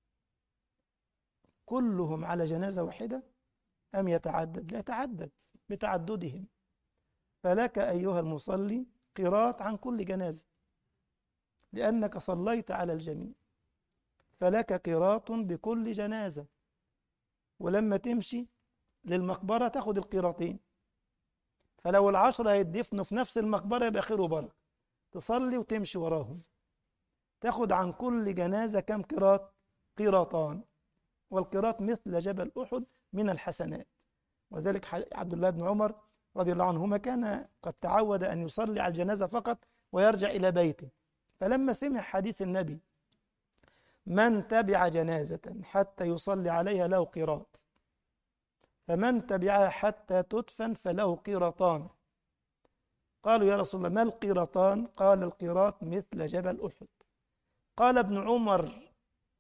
كلهم على جنازة واحدة أم يتعدد لا يتعدد بتعددهم فلك أيها المصلي قراط عن كل جنازة لأنك صليت على الجميع فلك قراط بكل جنازة ولما تمشي للمقبرة تاخد القراطين فلو العشرة هيدفنوا في نفس المقبرة يبقى خير وبركة تصلي وتمشي وراهم تاخد عن كل جنازة كم قراط قراطان والقراط مثل جبل أحد من الحسنات وذلك عبد الله بن عمر رضي الله عنهما كان قد تعود أن يصلي على الجنازة فقط ويرجع إلى بيته فلما سمع حديث النبي من تبع جنازة حتى يصلي عليها له قيراط فمن تبعها حتى تدفن فله قيراطان قالوا يا رسول الله ما القيراطان قال القيراط مثل جبل أحد قال ابن عمر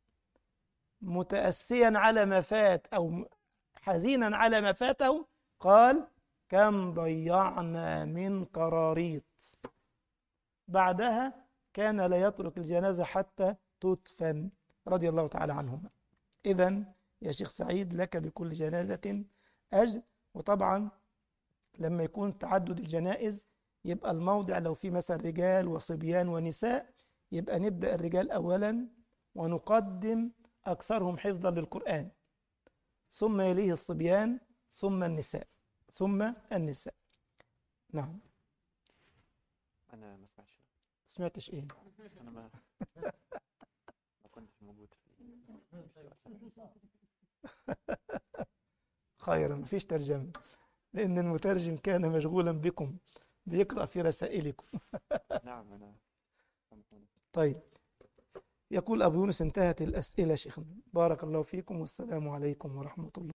متأسيا على ما فات أو حزينا على ما فاته قال كم ضيعنا من قراريط بعدها كان لا يترك الجنازة حتى تدفن رضي الله تعالى عنهما إذا يا شيخ سعيد لك بكل جنازة أجر وطبعا لما يكون تعدد الجنائز يبقى الموضع لو في مثلا رجال وصبيان ونساء يبقى نبدأ الرجال أولا ونقدم أكثرهم حفظا للقرآن ثم يليه الصبيان ثم النساء ثم النساء نعم
أنا ما سمعتش
سمعتش إيه
أنا ما ما كنتش موجود في السؤال
خيرا مفيش ترجمة لأن المترجم كان مشغولا بكم بيقرأ في رسائلكم
نعم أنا
طيب يقول أبو يونس انتهت الأسئلة شيخنا بارك الله فيكم والسلام عليكم ورحمة الله